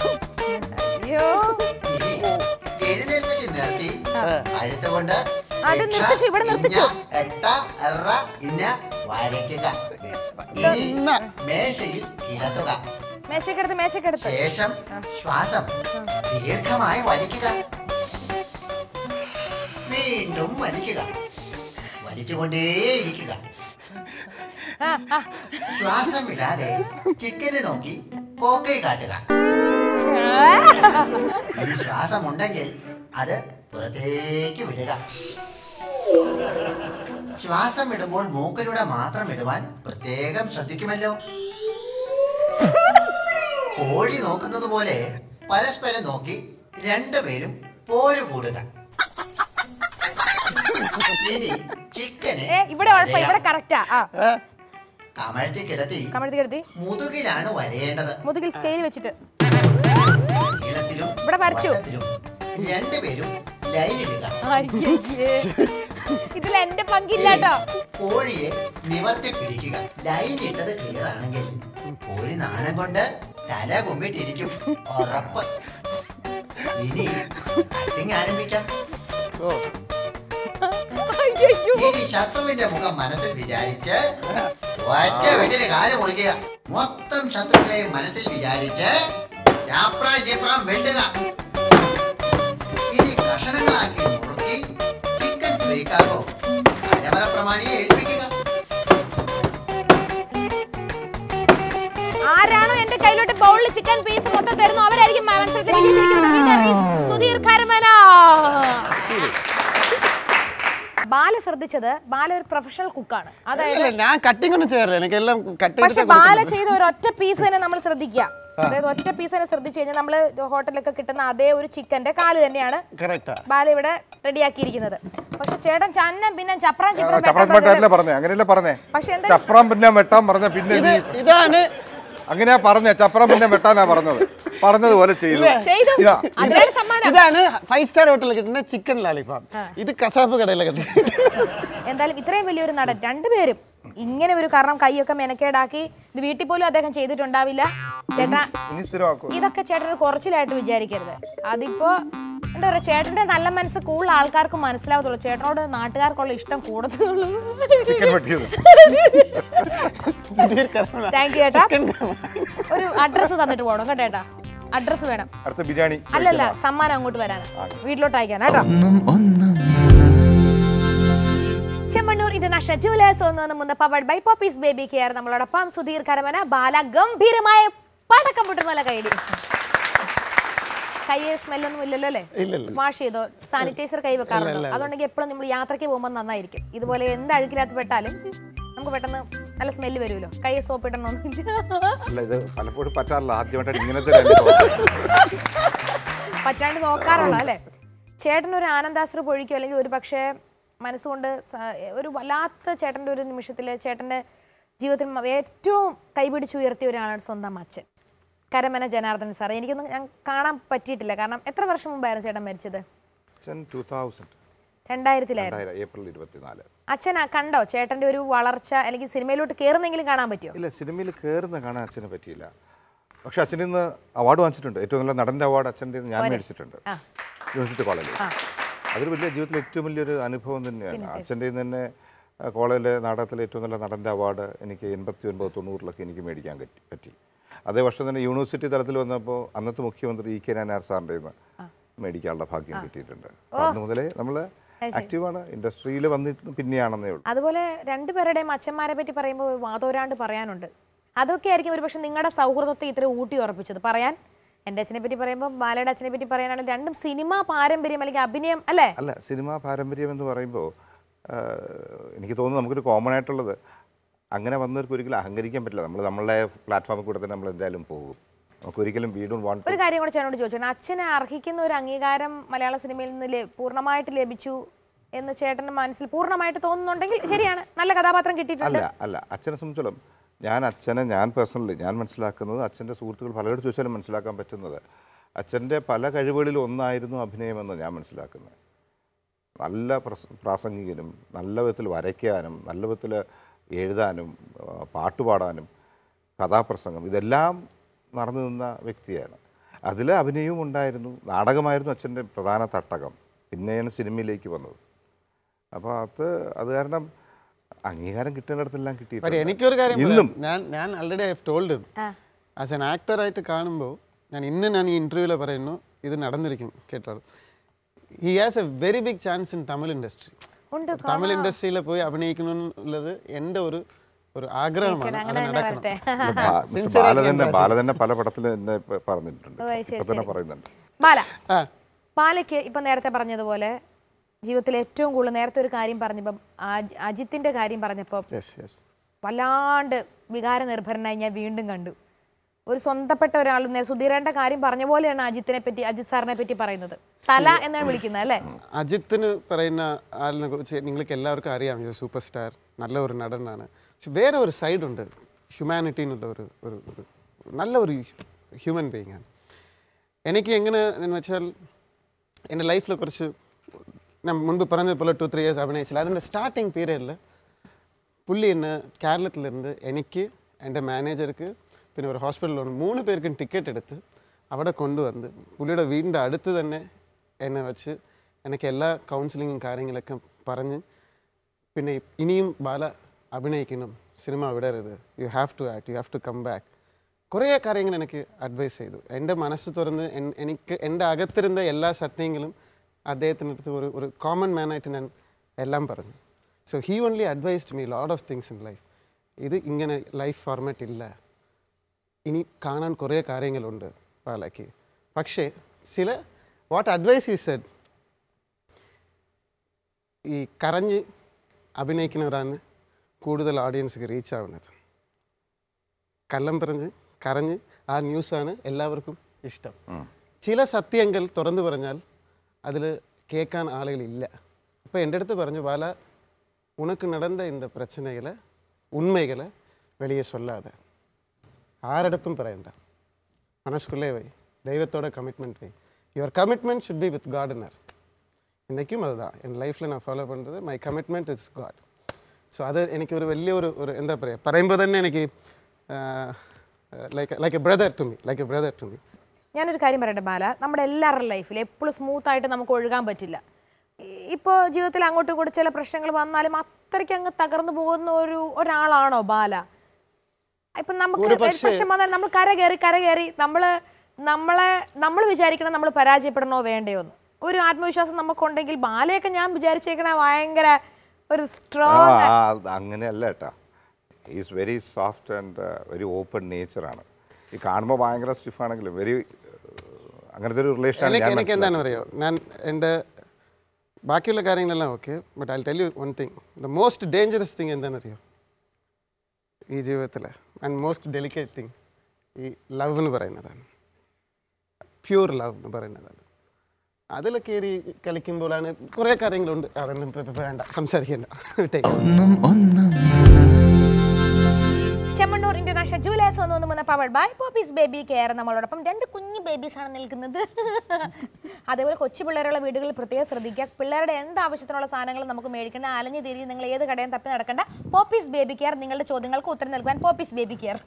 അയ്യോ
ഇനി എഴുന്നേൽപ്പിച്ച് നിർത്തി കഴുത്തുകൊണ്ട്
അത്
യക്ഷ,
നിർത്തിച്ചു, ഇവിടെ നിർത്തിച്ചു.
ഇഞ്ഞ, എട്ട, എറ, ഇന്ന വരയ്ക്കുക ഇനി മേശയിൽ കിടത്തുക
മേശക്കെടുത്ത് മേശക്കെടുത്ത്
ശേഷം ശ്വാസം ദീർഘമായി വലിക്കുക വീണ്ടും വലിക്കുക വലിച്ചുകൊണ്ടേയിരിക്കുക ശ്വാസം വിടാതെ ചിക്കനെ നോക്കി കോക്കൈ കാട്ടുക ഇനി ശ്വാസമുണ്ടെങ്കിൽ അത് പുറത്തേക്ക് വിടുക ശ്വാസം വിടുമ്പോൾ മൂക്കിലൂടെ മാത്രം ഇടുവാൻ പ്രത്യേകം ശ്രദ്ധിക്കുമല്ലോ കോഴി നോക്കുന്നത് പോലെ പരസ്പരം നോക്കി രണ്ടുപേരും പോര് കൂടുക ഇനി ചിക്കന്
ഏ ഇവിടെ ഉഴപ്പ ഇവിടെ കറക്റ്റാ ആ
കമഴ്ത്തി കിടത്തി
കമഴ്ത്തി കിടത്തി
മുതുകിലാണ് വരേണ്ടത്
മുതുകിൽ സ്കെയിൽ വെച്ചിട്ട്
നീളത്തിലും
ഇവിടെ വരച്ചു.
വട്ടത്തിലും രണ്ടുപേരും ലൈൻ ഇടുക
അയ്യയ്യേ. ഇതിൽ എന്റെ പങ്കില്ല കേട്ടോ
കോഴിയെ നിവർത്തി പിടിക്കുക ലൈൻ ഇട്ടത് ക്ലിയർ ആണെങ്കിൽ കോഴി നാണം കൊണ്ട് തല കൊമ്പിട്ടിരിക്കും ഉറപ്പ് ഇനി കട്ടിങ് ആരംഭിക്കാം
ഓ
അയ്യയ്യോ.
ഇനി ശത്രുവിന്റെ മുഖം മനസ്സിൽ വിചാരിച്ച് ഒറ്റ വെട്ടിന് കാല് മുറിക്കുക മൊത്തം ശത്രുക്കളെയും മനസ്സിൽ വിചാരിച്ച് ചാപ്ര ചിത്രം വെട്ടുക ഇനി കഷണങ്ങളാക്കി നുറുക്കി ചിക്കൻ ഫ്രീക്കാകോ കലവറ പ്രമാണിയെ ഏൽപ്പിക്കുക
ആരാണോ എന്റെ കയ്യിലോട്ട് ബൗളിൽ ചിക്കൻ പീസ് മൊത്തം തരുന്നു അവരായിരിക്കും മത്സരത്തിൽ വിജയിച്ചിരിക്കുന്നത് Winner is സുധീർ കരമന ബാല ശ്രദ്ധിച്ചത് ബാല ഒരു പ്രൊഫഷണൽ കുക്കാണ് അതായത്
ഇല്ല, ഞാൻ കട്ടിംഗ് ഒന്നും ചെയ്യാറില്ല എനിക്ക് എല്ലാം കട്ട്
പക്ഷെ ബാല ചെയ്ത ഒരു ഒറ്റ പീസ് തന്നെ നമ്മൾ ശ്രദ്ധിക്കുക അതായത് ഒറ്റ പീസ് തന്നെ ശ്രദ്ധിച്ചു കഴിഞ്ഞാൽ നമ്മൾ ഹോട്ടലിലൊക്കെ കിട്ടുന്ന അതേ ഒരു ചിക്കന്റെ കാല് തന്നെയാണ്
കറക്റ്റാ
ബാല ഇവിടെ റെഡിയാക്കിയിരിക്കുന്നത് പക്ഷെ ചേട്ടൻ ചന്നം പിന്നെ ചപ്രാൻ ചിപ്രം
ചപ്രം
വെട്ടാൻ
വെട്ടാനല്ലേ
പറഞ്ഞത്.
പറഞ്ഞേ അങ്ങനെയല്ലേ പറഞ്ഞേ
പക്ഷെ എന്താ
ചപ്രം പിന്നെ വെട്ടാൻ പറഞ്ഞ പിന്നെ
ഇത്
നീ
ഇതാണ്
അങ്ങനെയാ പറഞ്ഞേ ചപ്രം പിന്നെ വെട്ടാനാ പറഞ്ഞത് പറഞ്ഞതുപോലെ ചെയ്തു
ചെയ്തു
ഇതാ.
അതിനാണ് സമ്മാനം
ഇതാണ് ഫൈവ് സ്റ്റാർ ഹോട്ടലിൽ കിട്ടുന്ന ചിക്കൻ ലാലിപ്പാപ്പ് ഇത് കസാപ്പ് കടയിൽ കിട്ടും
എന്തായാലും ഇത്രയും വലിയൊരു നടൻ രണ്ടുപേരും ഇങ്ങനെ ഒരു കാരണം കൈയൊക്കെ മെനക്കേടാക്കി ഇത് വീട്ടിൽ പോലും അദ്ദേഹം ചെയ്തിട്ടുണ്ടാവില്ല ചേട്ടാ
ഇനി സ്ഥിരമാക്കൂ
ഇതൊക്കെ ചേട്ടൻ ഒരു കുറച്ചിലായിട്ട് വിചാരിക്കരുത് അതിപ്പോ എന്താ പറയാ ചേട്ടന്റെ നല്ല മനസ്സ് കൂടുതൽ ആൾക്കാർക്ക് മനസ്സിലാവത്തുള്ളൂ ചേട്ടനോട് നാട്ടുകാർക്കുള്ള ഇഷ്ടം കൂടുതലുള്ളൂ
ചിക്കൻ വെട്ടിയത്
സുധീർ കരമന
താങ്ക് യു ചേട്ടാ
ചിക്കൻ
ഒരു അഡ്രസ്സ് തന്നിട്ട് പോകണം കേട്ടോ ചേട്ടാ അഡ്രസ്സ് വേണം
അടുത്ത ബിരിയാണി
അല്ലല്ല സമ്മാനം അങ്ങോട്ട് വരാനാ വീട്ടിലോട്ട് അയക്കാൻ കേട്ടോ
ഒന്നും ഒന്നും
ചെമ്മണ്ണൂർ ഇന്റർനാഷണൽ ജുവലേഴ്സ് ഒന്ന് മുന്ന powered by Popees baby care നമ്മളോടൊപ്പം സുധീർ കരമന ബാല ഗംഭീരമായ പടക്കം പൊട്ടുന്ന കൈഡി കൈ സ്മെല്ലൊന്നും ഇല്ലല്ലോ അല്ലേ
ഇല്ലില്ല.
വാഷ് ചെയ്തോ സാനിറ്റൈസർ കൈ വെക്കാറുണ്ടോ അതുകൊണ്ടെങ്കിൽ എപ്പോഴും നമ്മൾ യാത്രയ്ക്ക് പോകുമ്പോൾ നന്നായിരിക്കും ഇതുപോലെ എന്ത് അഴുക്കിനകത്ത് പെട്ടാലും നമുക്ക് പെട്ടെന്ന് നല്ല സ്മെല്ല് വരുമല്ലോ കൈ സോപ്പ് ഇടണമെന്നില്ല
അല്ല ഇത് പലപ്പോഴും പറ്റാറില്ല ആദ്യമായിട്ടാണ് ഇങ്ങനത്തെ രണ്ട് തോന്നൽ.
പറ്റാണ്ട് നോക്കാറുള്ള അല്ലേ ചേട്ടൻ ഒരു ആനന്ദാശ്രു പൊഴിക്കോ അല്ലെങ്കിൽ ഒരു പക്ഷേ മനസ്സുകൊണ്ട് സ- ഒരു വല്ലാത്ത ചേട്ടൻ്റെ ഒരു നിമിഷത്തിൽ ചേട്ടൻ്റെ ജീവിതത്തിൽ മ- ഏറ്റവും കൈപിടിച്ചുയർത്തിയ ഒരാളാണ് സ്വന്തം അച്ഛൻ കരമന ജനാർദ്ദൻ സാർ എനിക്കൊന്നും ഞാൻ കാണാൻ പറ്റിയിട്ടില്ല കാരണം എത്ര വർഷം മുമ്പായിരുന്നു ചേട്ടൻ മരിച്ചത്
അച്ഛൻ ടൂ തൗസൻഡ്
രണ്ടായിരത്തിലായിരുന്നു
രണ്ടായിരം ഏപ്രിൽ ഇരുപത്തിനാല്
അച്ഛൻ ആ- കണ്ടോ ചേട്ടൻ്റെ ഒരു വളർച്ച അല്ലെങ്കിൽ സിനിമയിലോട്ട് കയറുന്നെങ്കിലും കാണാൻ പറ്റുമോ
ഇല്ല സിനിമയിൽ കയറുന്ന കാണാൻ അച്ഛനെ പറ്റിയില്ല പക്ഷെ അച്ഛൻ ഇന്ന് അവാർഡ് വാങ്ങിച്ചിട്ടുണ്ട് ഏറ്റവും നല്ല നടൻ്റെ അവാർഡ് അച്ഛൻ്റെ ഞാൻ മേടിച്ചിട്ടുണ്ട്
ആ.
യൂണിവേഴ്സിറ്റി കോളേജിൽ അതൊരു വലിയ ജീവിതത്തിൽ ഏറ്റവും വലിയൊരു അനുഭവം തന്നെയാണ് അച്ഛൻ്റെ തന്നെ ആ, കോളേജിലെ നാടകത്തിലെ ഏറ്റവും നല്ല നടൻ്റെ അവാർഡ് എനിക്ക് എൺപത്തി ഒൻപത് തൊണ്ണൂറിലൊക്കെ എനിക്ക് മേടിക്കാൻ പറ്റി പറ്റി അതേ വർഷം തന്നെ യൂണിവേഴ്സിറ്റി തലത്തിൽ വന്നപ്പോൾ അന്നത്തെ മുഖ്യമന്ത്രി ഇ കെ നായർ സാറിൻ്റെ നിന്ന് മേടിക്കാനുള്ള ഭാഗ്യം കിട്ടിയിട്ടുണ്ട് അപ്പോൾ അന്ന് മുതലേ നമ്മൾ ആക്റ്റീവാണ് ഇൻഡസ്ട്രിയിൽ വന്നിട്ട് പിന്നെയാണെന്നേ ഉള്ളൂ
അതുപോലെ രണ്ടുപേരുടെയും അച്ഛന്മാരെ പറ്റി പറയുമ്പോൾ വാതോരാണ്ട് പറയാനുണ്ട് അതൊക്കെ ആയിരിക്കും ഒരു പക്ഷെ നിങ്ങളുടെ സൗഹൃദത്തെ ഇത്ര ഊട്ടി ഉറപ്പിച്ചത് പറയാൻ എൻ്റെ അച്ഛനെ പറ്റി പറയുമ്പോൾ ബാലയുടെ അച്ഛനെ പറ്റി പറയാനാണെങ്കിൽ രണ്ടും സിനിമ പാരമ്പര്യം അല്ലെങ്കിൽ അഭിനയം അല്ലേ
അല്ല സിനിമാ പാരമ്പര്യം എന്ന് പറയുമ്പോൾ ആ, എനിക്ക് തോന്നുന്നു നമുക്കൊരു കോമൺ ആയിട്ടുള്ളത് അങ്ങനെ വന്നവർക്ക് ഒരിക്കലും അഹങ്കരിക്കാൻ പറ്റില്ല നമ്മൾ നമ്മളുടെ പ്ലാറ്റ്ഫോമിൽ കൂടെ തന്നെ നമ്മൾ എന്തായാലും പോകും നമുക്ക് ഒരിക്കലും വീണ്ടും വാണ്ട്
ഒരു കാര്യം കൂടെ ചേട്ടനോട് ചോദിച്ചോട്ടെ അച്ഛനെ അർഹിക്കുന്ന ഒരു അംഗീകാരം മലയാള സിനിമയിൽ നിന്ന് ലേ- പൂർണ്ണമായിട്ട് ലഭിച്ചു എന്ന് ചേട്ടന് മനസ്സിൽ പൂർണ്ണമായിട്ട് തോന്നുന്നുണ്ടെങ്കിൽ ശരിയാണ് നല്ല കഥാപാത്രം കിട്ടിയിട്ടുണ്ട്
അല്ല അല്ല അച്ഛനെ സംബന്ധിച്ചോളം ഞാൻ അച്ഛനെ ഞാൻ പേഴ്സണലി ഞാൻ മനസ്സിലാക്കുന്നത് അച്ഛൻ്റെ സുഹൃത്തുക്കൾ പലരോട് ചോദിച്ചാലും മനസ്സിലാക്കാൻ പറ്റുന്നത് അച്ഛൻ്റെ പല കഴിവുകളിൽ ഒന്നായിരുന്നു അഭിനയമെന്ന് ഞാൻ മനസ്സിലാക്കുന്നത് നല്ല പ്രസ പ്രാസംഗികനും നല്ല വിധത്തിൽ വരയ്ക്കാനും നല്ല വിധത്തിൽ എഴുതാനും ആ, പാട്ടുപാടാനും കഥാപ്രസംഗം ഇതെല്ലാം മറന്നു നിന്ന വ്യക്തിയാണ് അതിൽ അഭിനയവും ഉണ്ടായിരുന്നു നാടകമായിരുന്നു അച്ഛൻ്റെ പ്രധാന തട്ടകം പിന്നെയാണ് സിനിമയിലേക്ക് വന്നത് അപ്പോൾ അത് അത് കാരണം അംഗീകാരം കിട്ടേണ്ടിടത്തെല്ലാം
പക്ഷേ
കിട്ടിയിട്ടുണ്ട്
എനിക്കൊരു കാര്യം
ഇന്നും
പറയാം. ഞാൻ ഞാൻ already I told as an ആക്ടറായിട്ട് കാണുമ്പോൾ ഞാൻ ഇന്ന് ഞാൻ ഈ ഇൻ്റർവ്യൂവിൽ പറയുന്നു ഇത് നടന്നിരിക്കും കേട്ടോ he has a very big chance in Tamil industry
ഉണ്ട്
തമിഴ് ഇൻഡസ്ട്രിയിൽ പോയി അഭിനയിക്കണമെന്നുള്ളത് എൻ്റെ ഒരു ഒരു ആഗ്രഹമാണ് അത്
അങ്ങനെ തന്നെ
നടക്കണം
വരട്ടെ
ബാ- മിസ്റ്റർ ബാല തന്നെ ബാല തന്നെ പല പടത്തിലും എന്നെ ഇപ്പൊ പറഞ്ഞിട്ടുണ്ട്
ഓ, ശരി,
ഇപ്പൊ തന്നെ പറയുന്നുണ്ട്
ബാല
ആ
ബാലയ്ക്ക് ഇപ്പം നേരത്തെ പറഞ്ഞതുപോലെ ജീവിതത്തിൽ ഏറ്റവും കൂടുതൽ നേരത്തെ ഒരു കാര്യം പറഞ്ഞപ്പം അജ്- അജിത്തിന്റെ കാര്യം പറഞ്ഞപ്പോൾ
യെസ് യെസ്
വല്ലാണ്ട് വികാര നിർഭരനായി ഞാൻ വീണ്ടും കണ്ടു ഒരു സ്വന്തപ്പെട്ട ഒരാളും നേരെ സുധീരന്റെ കാര്യം പറഞ്ഞ പോലെയാണ് അജിത്തിനെ പറ്റി അജിത് സാറിനെ പറ്റി പറയുന്നത് തല എന്നാണ് വിളിക്കുന്നത് അല്ലേ
അജിത്തിന് പറയുന്ന ആളിനെ കുറിച്ച് നിങ്ങൾക്ക് എല്ലാവർക്കും അറിയാം ഇത് സൂപ്പർ സ്റ്റാർ നല്ല ഒരു നടനാണ് പക്ഷെ വേറെ ഒരു സൈഡുണ്ട് ഹ്യൂമാനിറ്റി എന്നുള്ള ഒരു ഒരു ഒരു നല്ല ഒരു ഹ്യൂമൻ ബീയിങ് ആണ് എനിക്ക് എങ്ങനെ എന്ന് വെച്ചാൽ എൻ്റെ ലൈഫിൽ കുറച്ച് ഞാൻ മുൻപ് പറഞ്ഞതുപോലെ ടു ത്രീ ഇയേഴ്സ് അഭിനയിച്ചില്ല അതിൻ്റെ സ്റ്റാർട്ടിങ് പീരിയഡിൽ പുള്ളി എന്നെ കേരളത്തിലിருந்து എനിക്ക് എൻ്റെ മാനേജർക്ക് പിന്നെ ഒരു ഹോസ്പിറ്റലിൽ മൂന്ന് പേർക്കും ടിക്കറ്റ് എടുത്ത് അവിടെ കൊണ്ടുവന്ന് പുള്ളിയുടെ വീടിൻ്റെ അടുത്ത് തന്നെ എന്നെ വെച്ച് എനിക്ക് എല്ലാ കൗൺസിലിങ്ങും കാര്യങ്ങളൊക്കെ പറഞ്ഞ് പിന്നെ ഇനിയും ബാല അഭിനയിക്കണം സിനിമ വിടരുത് you have to act you have to come back കുറേ കാര്യങ്ങൾ എനിക്ക് അഡ്വൈസ് ചെയ്തു എൻ്റെ മനസ്സ് തുറന്ന് എൻ- എനിക്ക് എൻ്റെ അകത്തിരുന്ന എല്ലാ സത്യങ്ങളും അദ്ദേഹത്തിനടുത്ത് ഒരു ഒരു കോമൺ മാനായിട്ട് ഞാൻ എല്ലാം പറഞ്ഞു so he only advised me load of things in life ഇത് ഇങ്ങനെ ലൈഫ് ഫോർമാറ്റ് ഇല്ല ഇനി കാണാൻ കുറേ കാര്യങ്ങളുണ്ട് ബാലയ്ക്ക് പക്ഷേ ചില വാട്ട് അഡ്വൈസ് ഈ സെഡ് ഈ കരഞ്ഞ് അഭിനയിക്കുന്നവരാണ് കൂടുതൽ ഓഡിയൻസിക്ക് റീച്ച് ആവുന്നത് കള്ളം പറഞ്ഞ് കരഞ്ഞ് ആ ന്യൂസാണ് എല്ലാവർക്കും ഇഷ്ടം ചില സത്യങ്ങൾ തുറന്നു പറഞ്ഞാൽ അതിൽ കേൾക്കാൻ ആളുകളില്ല അപ്പോൾ എൻ്റെ അടുത്ത് പറഞ്ഞു ബാല ഉനക്ക് നടന്ന இந்த பிரச்சனைகளை உண்மைகளை வெளியே சொல்லாத ആരടുത്തും പറയണ്ട മനസ്സുക്കുള്ളേ വൈ ദൈവത്തോടെ commitment why your commitment should be with God in earth ഇன்றைக்கும் அதுதான் என் லைஃப்பில் நான் ஃபாலோ பண்ணுறது my commitment is God so அது எனக்கு ஒரு വലിയ ഒരു ഒരു എന്താ പറയുക പറയുമ്പോൾ തന്നെ എനിക്ക് like like a brother to me like a brother to me
ഞാനൊരു കാര്യം പറയട്ടെ ബാല നമ്മുടെ എല്ലാവരുടെ ലൈഫിൽ എപ്പോഴും സ്മൂത്ത് ആയിട്ട് നമുക്ക് ഒഴുകാൻ പറ്റില്ല ഇപ്പോൾ ജീവിതത്തിൽ അങ്ങോട്ടും ഇങ്ങോട്ടും ചില പ്രശ്നങ്ങൾ വന്നാലും അത്രയ്ക്ക് അങ്ങ് തകർന്നു പോകുന്ന ഒരു ഒരാളാണോ ബാല ഇപ്പൊ നമുക്ക് ഒരു പ്രശ്നം വന്നാൽ നമ്മൾ കര കയറി കര കയറി നമ്മള് നമ്മളെ നമ്മൾ വിചാരിക്കണം നമ്മൾ പരാജയപ്പെടണോ വേണ്ടയോ എന്ന് ഒരു ആത്മവിശ്വാസം നമുക്കുണ്ടെങ്കിൽ ബാലയൊക്കെ ഞാൻ വിചാരിച്ചേക്കണ ഭയങ്കര ഒരു
ആ
സ്ട്രോങ്
ആ, അത് അങ്ങനെയല്ല കേട്ടാ is very soft and very open നേച്ചറാണ് ഈ കാണുമ്പോൾ ഭയങ്കര സ്റ്റിഫാണെങ്കിലും വെരി അങ്ങനത്തെ ഒരു റിലേഷൻ
എനിക്ക് എനിക്ക് എന്താണെന്ന് അറിയോ ഞാൻ എൻ്റെ ബാക്കിയുള്ള കാര്യങ്ങളെല്ലാം okay but I tell you one thing the most dangerous thing എന്താണെന്നറിയോ ഈ ജീവിതത്തിൽ ആൻഡ് മോസ്റ്റ് ഡെലിക്കേറ്റ് തിങ് ഈ ലവ് എന്ന് പറയുന്നതാണ് പ്യൂർ ലവ് എന്ന് പറയുന്നതാണ് അതിൽ കയറി കളിക്കുമ്പോഴാണ് കുറേ കാര്യങ്ങളുണ്ട് അതൊന്നും ഇപ്പൊ- ഇപ്പൊ വേണ്ട സംസാരിക്കേണ്ട വിട്ടേക്ക്
ഒന്നും ഒന്നും
ചെമ്മണ്ണൂർ ഇന്റർനാഷണൽ ജുവലേഴ്സ് വന്നു വന്ന് power by Popees baby care നമ്മളോടൊപ്പം രണ്ട് കുഞ്ഞു ബേബീസ് ആണ് നിൽക്കുന്നത് അതേപോലെ കൊച്ചു പിള്ളേരുള്ള വീടുകളിൽ പ്രത്യേകം ശ്രദ്ധിക്കുക പിള്ളേരുടെ എന്ത് ആവശ്യത്തിനുള്ള സാധനങ്ങൾ നമുക്ക് മേടിക്കേണ്ട അലഞ്ഞു തിരിഞ്ഞ് നിങ്ങൾ ഏത് കടയും തപ്പി നടക്കേണ്ട പോപ്പീസ് ബേബി കെയർ നിങ്ങളുടെ ചോദ്യങ്ങൾക്ക് ഉത്തരം നൽകാൻ പോപ്പീസ് ബേബി കെയർ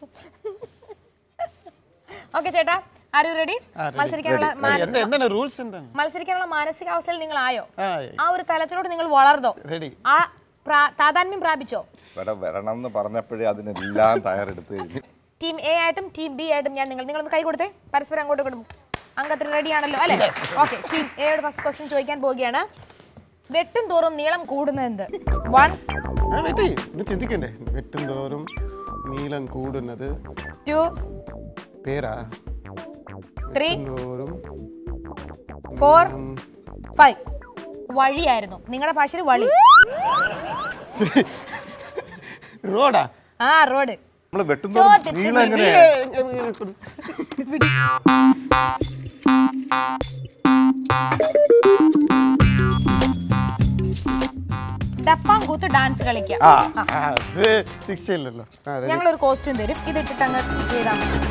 ഓക്കെ ചേട്ടാ ആര് റെഡി മത്സരിക്കാനുള്ള മാനസിക
എന്താ എന്താണ് റൂൾസ് എന്താണ്
മത്സരിക്കാനുള്ള മാനസികാവസ്ഥയിൽ നിങ്ങൾ ആയോ
ആയി.
ആ ഒരു തലത്തിലോട്ട് നിങ്ങൾ വളർന്നോ
റെഡി
ആ പ്രാ- താതാത്മ്യം പ്രാപിച്ചോ
ഇവിടെ വരണം എന്ന് പറഞ്ഞപ്പോഴേ അതിനെല്ലാം തയ്യാറെടുത്ത് കഴിഞ്ഞു
ടീം എ ആയിട്ടും ടീം ബി ആയിട്ടും ഞാൻ നിങ്ങൾ നിങ്ങളൊന്ന് കൈ കൊടുത്തേ പരസ്പരം അങ്ങോട്ട് കൊടുക്കും അംഗത്തിന് റെഡി ആണല്ലോ അല്ലേ ഓക്കെ ടീം എയുടെ ഫസ്റ്റ് ക്വസ്റ്റ്യൻ ചോദിക്കാൻ പോവുകയാണ് വെട്ടും തോറും നീളം കൂടുന്നത് എന്ത് വൺ
ആ, വെയിറ്റ് ചെയ്യ്. ഒന്ന് ചിന്തിക്കണ്ടേ വെട്ടും തോറും നീളം കൂടുന്നത്
ടു
പേരാ
ത്രീ
തോറും
ഫോർ ഫൈവ് വഴിയായിരുന്നു നിങ്ങളുടെ ഭാഷയിൽ വഴി
റോഡാ
ആ റോഡ്
നമ്മൾ വെട്ടുന്ന
ചോദ്യത്തിന്
നീളം എങ്ങനെയാ
ഡപ്പാങ്കൂത്ത് ഡാൻസ് കളിക്കാം
ആ
അത് സിക്സ്റ്റി അല്ലല്ലോ ആ ready.
ഞങ്ങൾ ഒരു കോസ്റ്റ്യൂം തരും ഇത് ഇട്ടിട്ട് അങ്ങ് ചെയ്താൽ മതി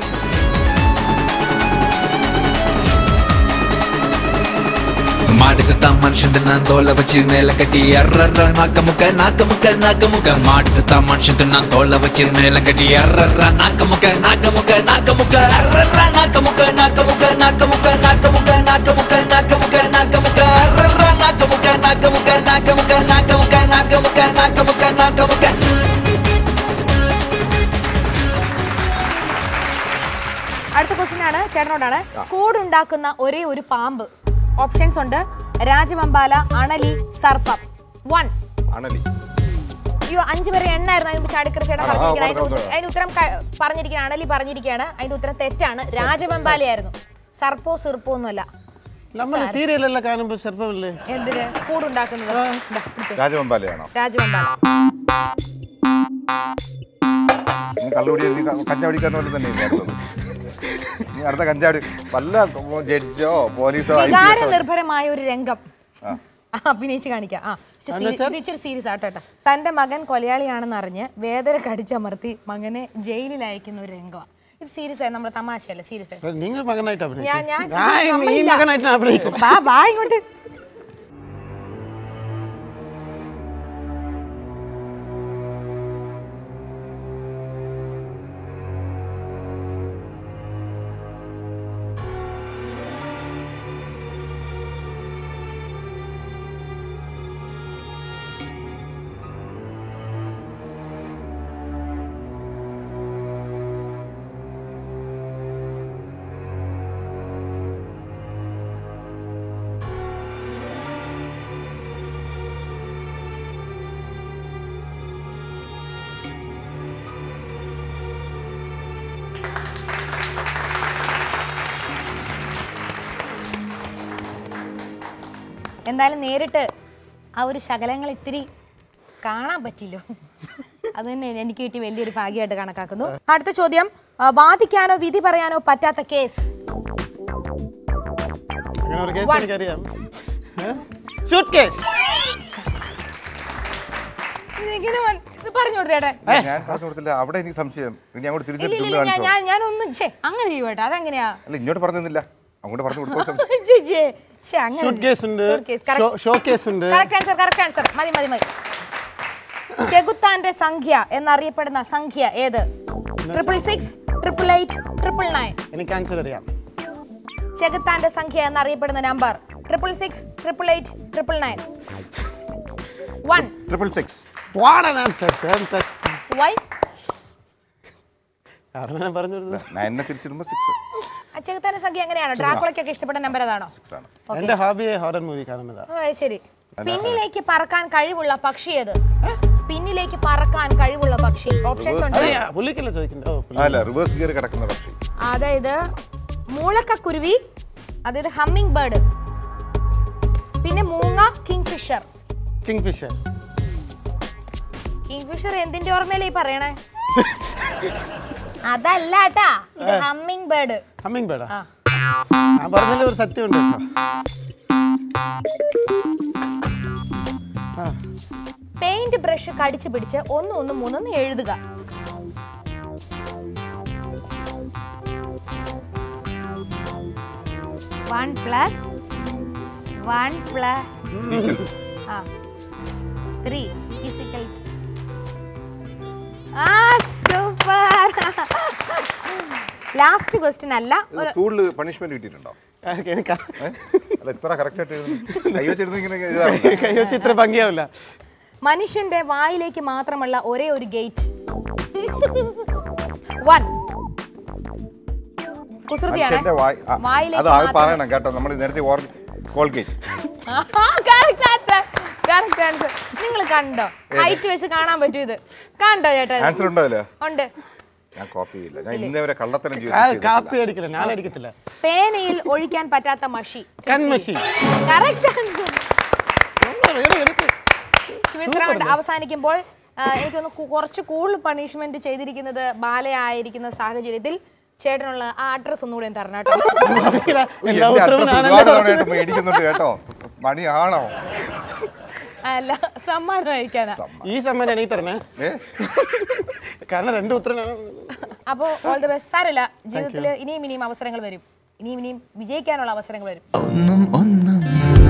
ಮಾಡಿಸುತ್ತ ಮನುಷ್ಯಂತ ನಾನ್ ತೋಳ ಬಚ್ಚಿ ಮೇಲೆ ಕಟ್ಟಿ ಅರ್ರರ್ರ ನಾಕ ಮುಖ ನಾಕ ಮುಖ ನಾಕ ಮುಖ ಮಾಡಿಸುತ್ತ ಮನುಷ್ಯಂತ ನಾನ್ ತೋಳ ಬಚ್ಚಿ ಮೇಲೆ ಕಟ್ಟಿ ಅರ್ರರ್ರ ನಾಕ ಮುಖ ನಾಕ ಮುಖ ನಾಕ ಮುಖ ಅರ್ರರ್ರ ನಾಕ ಮುಖ ನಾಕ ಮುಖ ನಾಕ ಮುಖ ನಾಕ ಮುಖ ನಾಕ ಮುಖ ನಾಕ ಮುಖ ನಾಕ ಮುಖ ಅರ್ರರ್ರ ನಾಕ ಮುಖ ನಾಕ ಮುಖ ನಾಕ ಮುಖ ನಾಕ ಮುಖ ನಾಕ ಮುಖ ನಾಕ ಮುಖ ನಾಕ ಮುಖ
അടുത്ത ക്വസ്റ്റ്യൻ ആണ് ചേട്ടനോടാണ് കൂടുണ്ടാക്കുന്ന ഒരേ ഒരു പാമ്പ് ഓപ്ഷൻസ് ഉണ്ട് രാജവമ്പാല അണലി സർപ്പം വൺ
അണലി
അയ്യോ അഞ്ചു പേരെ എണ്ണായിരുന്നു അതിന് മുമ്പ് ചാടിക്കര ചേട്ടൻ
ആ, ആ,
പറഞ്ഞിരിക്കണം അതിന്റെ
പറഞ്ഞോ,
ഉത്ത- അതിന്റെ ഉത്തരം ക- പറഞ്ഞിരിക്കുകയാണ് അണലി പറഞ്ഞിരിക്കുകയാണ് അതിന്റെ ഉത്തരം തെറ്റാണ് രാജവെമ്പാലയായിരുന്നു സർപ്പോ സിർപ്പോ ഒന്നുമല്ല
നമ്മൾ സീരിയലെല്ലാം കാണുമ്പോൾ ചെറുപ്പമില്ലേ
എന്തിന് കൂടുണ്ടാക്കുന്നത് ദാ, പിടിച്ചോ.
രാജവമ്പാലയാണോ
രാജവെമ്പാല
നീ കള്ളുപിടി നീ ക- കഞ്ഞ പിടിക്കാൻ പോലെ തന്നെ ഇല്ലായിരുന്നത് ഇനി അടുത്ത കഞ്ചാടി വല്ല ജഡ്ജോ പോലീസോ ഐ പി
വികാര
എസോ
നിർഭരമായ ഒരു രംഗം ആ, അഭിനയിച്ച് കാണിക്കാം ആ ഇച്ചിരി സീരി- ഇത് ഇച്ചിരി സീരിയസ് ആട്ടോ തന്റെ മകൻ കൊലയാളിയാണെന്ന് അറിഞ്ഞ് വേദന കടിച്ചമർത്തി മകനെ ജയിലിൽ അയക്കുന്ന ഒരു രംഗമാണ് ഇത് സീരിയസ് ആയി നമ്മുടെ തമാശയല്ല സീരിയസ് ആയി
നിങ്ങൾ മകനായിട്ട്
ഞാൻ
അഭിനയിക്കും
ഞാൻ
ഞാൻ ഈ
നമ്മളില്ല.
മകനായിട്ട് അഭിനയിക്കും
വാ വാ ഇങ്ങോട്ട് എന്തായാലും നേരിട്ട് ആ ഒരു ശകലങ്ങൾ ഇത്തിരി കാണാൻ പറ്റില്ലോ അത് തന്നെ എനിക്ക് കിട്ടി വലിയൊരു ഭാഗ്യമായിട്ട് കണക്കാക്കുന്നു അടുത്ത ചോദ്യം ആ, വാദിക്കാനോ വിധി പറയാനോ പറ്റാത്ത കേസ്
അങ്ങനെ ഒരു കേസ് എനിക്കറിയാം ഷൂട്ട് കേസ്
ഇതെങ്ങനെ മൻ- ഇത് പറഞ്ഞു കൊടുത്തേട്ടെ
ഞാൻ പറഞ്ഞു കൊടുത്തില്ല അവിടെ എനിക്ക് സംശയം ഇനി അങ്ങോട്ട്
ഇല്ല
തിരിഞ്ഞിട്ട്
ഇല്ല ഞാൻ
കാണിച്ചോ
ഞാൻ ഞാനൊന്നും ഛേ അങ്ങനെ ചെയ്യൂട്ടോ അതെങ്ങനെയാ
അല്ല ഇങ്ങോട്ട് പറഞ്ഞില്ല അങ്ങോട്ട് പറഞ്ഞു കൊടുക്കോ സംശയം
ഛേ, ഛേ, ഛേ, അങ്ങനെ
ഷൂട്ട് കേസ് ഉണ്ട്
Suitcase, correct.
ഷോ കേസ് ഉണ്ട്
കറക്റ്റ് ആൻസർ കറക്റ്റ് ആൻസർ മതി മതി മതി ചെകുത്താന്റെ സംഖ്യ എന്നറിയപ്പെടുന്ന സംഖ്യ ഏത് triple six triple eight triple nine
എനിക്ക് ആൻസർ അറിയാം
ചെകുത്താന്റെ സംഖ്യ എന്നറിയപ്പെടുന്ന number triple six triple eight triple nine one
triple six
what an answer
why
കാരണം ഞാൻ പറഞ്ഞു കൊടുത്തത്
നയനെ തിരിച്ചിടുമ്പോൾ സിക്സ്
ചെകുത്താന്റെ സംഖ്യ എങ്ങനെയാണ് ഡ്രാക്കുളയ്ക്കൊക്കെ ഇഷ്ടപ്പെട്ട നമ്പർ ഏതാണോ
സിക്സ് ആണ്
എന്റെ ഹോബിയെ ഹൊറർ മൂവി കാണുന്നതാ
ഓ, അത് ശരി പിന്നിലേക്ക് പറക്കാൻ കഴിവുള്ള പക്ഷി ഏത് പിന്നിലേക്ക് പറക്കാൻ കഴിവുള്ള പക്ഷി ഓപ്ഷൻസ് ഉണ്ട്
അതെ പുള്ളിക്കല്ലേ ചോദിക്കുന്നത് ഓ പുള്ളി
അല്ല റിവേഴ്സ് ഗിയർ കിടക്കുന്ന പക്ഷി
അതായത് മൂളക്കക്കുരുവി അതായത് ഹമ്മിങ് ബേർഡ് പിന്നെ മൂങ്ങ kingfisher
kingfisher
kingfisher എന്തിന്റെ ഓർമ്മയിലേ പറയണേ അതല്ല ട്ടാ ഇത് ഹമ്മിങ് ബേർഡ്
ഹമ്മിങ് ബേഡാ
ആ.
ഞാൻ പറഞ്ഞതിൽ ഒരു സത്യമുണ്ട് കേട്ടോ
പെയിന്റ് ബ്രഷ് കടിച്ചു പിടിച്ച് ഒന്ന് ഒന്ന് മൂന്നൊന്ന് എഴുതുക വൺ പ്ലസ് വൺ പ്ലസ് ആ ത്രീ ഫിസിക്കൽ ആ സൂപ്പർ ലാസ്റ്റ് ക്വസ്റ്റ്യൻ അല്ല
ഇത് സ്കൂളിൽ പണിഷ്മെന്റ് കിട്ടിയിട്ടുണ്ടോ
ആർക്ക് എനിക്ക്
ഏ? അല്ല ഇത്ര കറക്റ്റ് ആയിട്ട് എഴുതുന്നു കൈ വെച്ചിരുന്നു ഇങ്ങനെ എഴുതാറുണ്ട്
കൈ വെച്ച് ഇത്ര ഭംഗിയാവില്ല
മനുഷ്യന്റെ വായിലേക്ക് മാത്രമുള്ള ഒരേ ഒരു ഗേറ്റ് വൺ കുസൃതിയാണ്
മനുഷ്യന്റെ വായ് ആ,
വായിലേക്ക്
അത് ആൾ
മാത്രം-
പറയണം കേട്ടോ നമ്മൾ നേരത്തെ ഓർ കോൾഗേറ്റ്
നിങ്ങൾ കണ്ടോ ഹൈറ്റ് വെച്ച് കാണാൻ പറ്റൂ ഇത് കണ്ടോ ചേട്ടാ
ആൻസർ ഉണ്ടോ അതില്
ഉണ്ട്
ഞാൻ കോപ്പി ചെയ്യില്ല ഞാൻ ഇന്നേ വരെ കള്ളത്തരം
ആ,
ചെയ്തിട്ടില്ല.
കാപ്പി അടിക്കില്ല ഞാൻ അടിക്കത്തില്ല
പേനയിൽ ഒഴിക്കാൻ പറ്റാത്ത മഷി
കൺമഷി
കറക്റ്റ് ആൻസർ ക്വിസ് റൗണ്ട് അവസാനിക്കുമ്പോൾ ആ, എനിക്കൊന്ന് കു- കുറച്ച് കൂടുതൽ പണിഷ്മെന്റ് ചെയ്തിരിക്കുന്നത് ബാലയായിരിക്കുന്ന സാഹചര്യത്തിൽ ചേട്ടനുള്ള ആ അഡ്രസ് ഒന്നുകൂടെ ഒന്ന് തരണം കേട്ടോ
അറിയില്ല.
ഉയ്യ്,
എല്ലാ
എന്റെ
ഉത്തരവും
address
ഞാനല്ലേ
ഒരുപാട് തവണയായിട്ട് മേടിക്കുന്നുണ്ട് കേട്ടോ മണിയാണോ
അല്ല സമ്മാനം അയക്കാനാ
ഈ സമ്മാനം എനിക്ക് തരണേ
ഏ
കാരണം രണ്ട് ഉത്തരം
അപ്പോൾ ഓൾ ദി ബെസ്റ്റ് സാരമില്ല ജീവിതത്തിൽ ഇനിയും ഇനിയും അവസരങ്ങൾ വരും ഇനിയും ഇനിയും വിജയിക്കാനുള്ള അവസരങ്ങൾ വരും
ഒന്നും ഒന്നും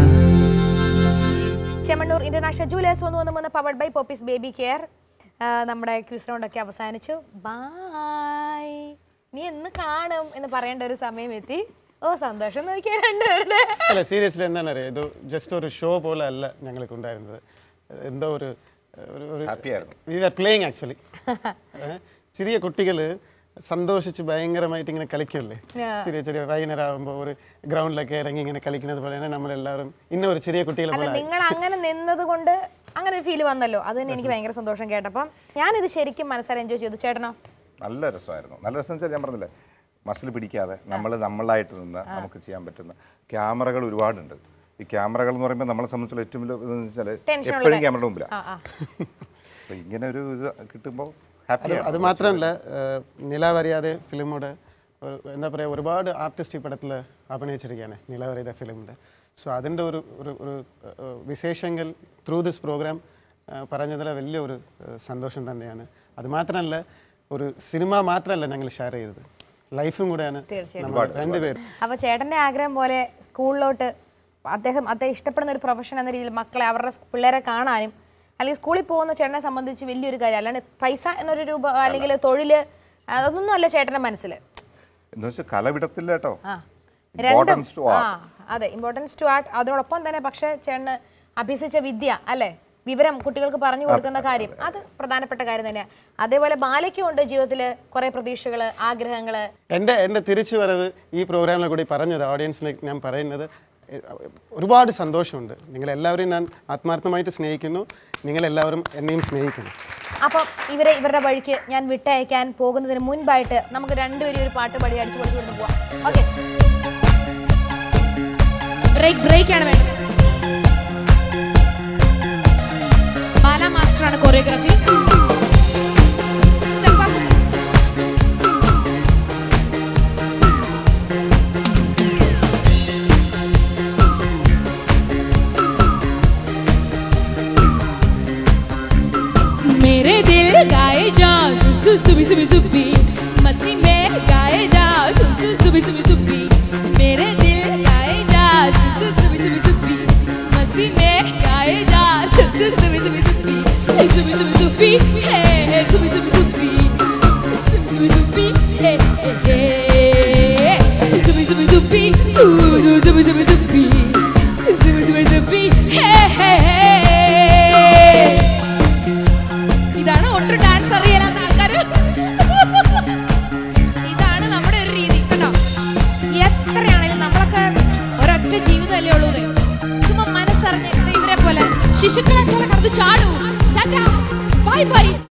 ചെമ്മണ്ണൂർ ഇന്റർനാഷണൽ ജൂലേഴ്സ് ഒന്ന് ഒന്ന് മൂന്ന് powered by Popees baby care നമ്മുടെ ക്വിസ് റൗണ്ട് ഒക്കെ അവസാനിച്ചു ബായ് നീ എന്ന് കാണും എന്ന് പറയേണ്ട ഒരു സമയം എത്തി ഓ സന്തോഷം നോക്കിയാ രണ്ടുപേരുടെ
അല്ല സീരിയസ്ലി എന്താണ് അറിയാം ഇത് ജസ്റ്റ് ഒരു ഷോ പോലെ അല്ല ഞങ്ങൾക്ക് ഉണ്ടായിരുന്നത് എന്തോ ഒരു ഒരു- ഒരു
ഹാപ്പി ആയിരുന്നു
വി ആർ പ്ലേയിങ് ആക്ച്വലി ചെറിയ കുട്ടികൾ സന്തോഷിച്ച് ഭയങ്കരമായിട്ട് ഇങ്ങനെ കളിക്കുമല്ലേ
Yeah.
ചെറിയ ചെറിയ വൈകുന്നേരം ആകുമ്പോൾ ഒരു ഗ്രൗണ്ടിലൊക്കെ ഇറങ്ങി ഇങ്ങനെ കളിക്കുന്നത് പോലെ തന്നെ നമ്മളെല്ലാവരും ഇന്ന ഒരു ചെറിയ കുട്ടികളെ
അല്ല
പോലെ ആയി.
നിങ്ങൾ അങ്ങനെ നിന്നത് കൊണ്ട് അങ്ങനെ ഒരു ഫീൽ വന്നല്ലോ അത് തന്നെ എനിക്ക് ഭയങ്കര സന്തോഷം കേട്ടപ്പം ഞാനിത് ശരിക്കും മനസ്സാരെ എൻജോയ് ചെയ്തു ചേട്ടനോ
നല്ല രസമായിരുന്നു നല്ല രസം വെച്ചാൽ ഞാൻ പറഞ്ഞില്ലേ മസിൽ പിടിക്കാതെ നമ്മൾ നമ്മളായിട്ട് നിന്ന് നമുക്ക് ചെയ്യാൻ പറ്റുന്ന ക്യാമറകൾ ഒരുപാടുണ്ട് ഈ ക്യാമറകൾ എന്ന് പറയുമ്പോൾ നമ്മളെ സംബന്ധിച്ചുള്ള ഏറ്റവും വലിയ ഇതെന്ന് വെച്ചാൽ
Tension
എപ്പോഴും
ഉള്ളത്.
ക്യാമറയുടെ മുമ്പിലാണ്
ആ ആ
അപ്പോൾ ഇങ്ങനെ ഒരു ഇത് കിട്ടുമ്പോൾ
അത്
ഹാപ്പി
അത് മാത്രമല്ല നിലാവറിയാതെ ഫിലിമോട് ഒരു- എന്താ പറയുക ഒരുപാട് ആർട്ടിസ്റ്റ് ഈ പടത്തിൽ അഭിനയിച്ചിരിക്കുകയാണ് നിലവരയുടെ ഫിലിമിൽ സോ അതിൻ്റെ ഒരു ഒരു ഒരു ഏഹ്, വിശേഷങ്ങൾ ത്രൂ ദിസ് പ്രോഗ്രാം പറഞ്ഞതിൽ വലിയൊരു ഏഹ്, സന്തോഷം തന്നെയാണ് അത് മാത്രമല്ല ഒരു സിനിമ മാത്രമല്ല ഞങ്ങൾ ഷെയർ ചെയ്തത് ലൈഫും കൂടെയാണ് നമ്മൾ രണ്ടുപേരും
അപ്പൊ ചേട്ടന്റെ ആഗ്രഹം പോലെ സ്കൂളിലോട്ട് അദ്ദേഹം അദ്ദേഹം ഇഷ്ടപ്പെടുന്ന ഒരു പ്രൊഫഷൻ എന്ന രീതിയിൽ മക്കളെ അവരുടെ സ് പിള്ളേരെ കാണാനും അല്ലെങ്കിൽ സ്കൂളിൽ പോകുന്ന ചേട്ടനെ സംബന്ധിച്ച് വലിയൊരു കാര്യം അല്ലാണ്ട് പൈസ എന്നൊരു രൂപ അല്ലെങ്കിൽ തൊഴില് അതൊന്നും അല്ല ചേട്ടന്റെ മനസ്സിൽ
എന്ന് വെച്ചാൽ കല വിടത്തില്ല കേട്ടോ
ആ രണ്ടും
Importance to
ആ
art.
അതെ ഇമ്പോർട്ടൻസ് ടു ആർട്ട് അതോടൊപ്പം തന്നെ പക്ഷേ ചേട്ടന് അഭ്യസിച്ച വിദ്യ അല്ലേ വിവരം കുട്ടികൾക്ക് പറഞ്ഞു കൊടുക്കുന്ന കാര്യം അത് പ്രധാനപ്പെട്ട കാര്യം തന്നെയാണ് അതേപോലെ ബാലയ്ക്കും ഉണ്ട് ജീവിതത്തിൽ കുറേ പ്രതീക്ഷകൾ ആഗ്രഹങ്ങൾ
എൻ്റെ എൻ്റെ തിരിച്ചുവരവ് ഈ പ്രോഗ്രാമിലെ കൂടി പറഞ്ഞത് ഓഡിയൻസിന് ഞാൻ പറയുന്നത് എ- ഒരുപാട് സന്തോഷമുണ്ട് നിങ്ങളെല്ലാവരെയും ഞാൻ ആത്മാർത്ഥമായിട്ട് സ്നേഹിക്കുന്നു നിങ്ങളെല്ലാവരും എന്നെയും സ്നേഹിക്കുന്നു
അപ്പം ഇവരെ ഇവരുടെ വഴിക്ക് ഞാൻ വിട്ടയക്കാൻ പോകുന്നതിന് മുൻപായിട്ട് നമുക്ക് രണ്ടുപേരും ഒരു പാട്ട് പാടി അടിച്ചു പൊളിച്ചു കൊടുത്ത് പോവാം ഓക്കെ ബ്രേക്ക് ബ്രേക്ക് ആണ് വേണ്ടത് ബാല മാസ്റ്ററാണ് കൊറിയോഗ്രാഫി
मेरे दिल गाए जा सु सु सुबी सुबी सुबी मस्ती में गाए जा सु सु सुबी सुबी सुबी मेरे दिल गाए जा सु सु सुबी सुबी सुबी मस्ती में गाए जा सु सु सुबी सुबी सुबी ए, सुबी सुबी सुबी हे हे सुबी सुबी सुबी सुबी सुबी सुबी हे हे हे सुबी सुबी सुबी सु सु सुबी सुबी सुबी सुबी सुबी सुबी हे हे हे ഇതാണ് ഒട്ടും ഡാൻസ് അറിയാത്ത ആൾക്കാർ ഇതാണ് നമ്മുടെ ഒരു രീതി കേട്ടോ എത്രയാണെങ്കിലും നമ്മളൊക്കെ ഒരൊറ്റ ജീവിതമല്ലേ ഉള്ളൂ ഇത്. ചുമ്മാ മനസ്സറിഞ്ഞ് ദേ ഇവരെ പോലെ ശിശുക്കളെ പോലെ കടന്ന് ചാടൂ ബൈ ബൈ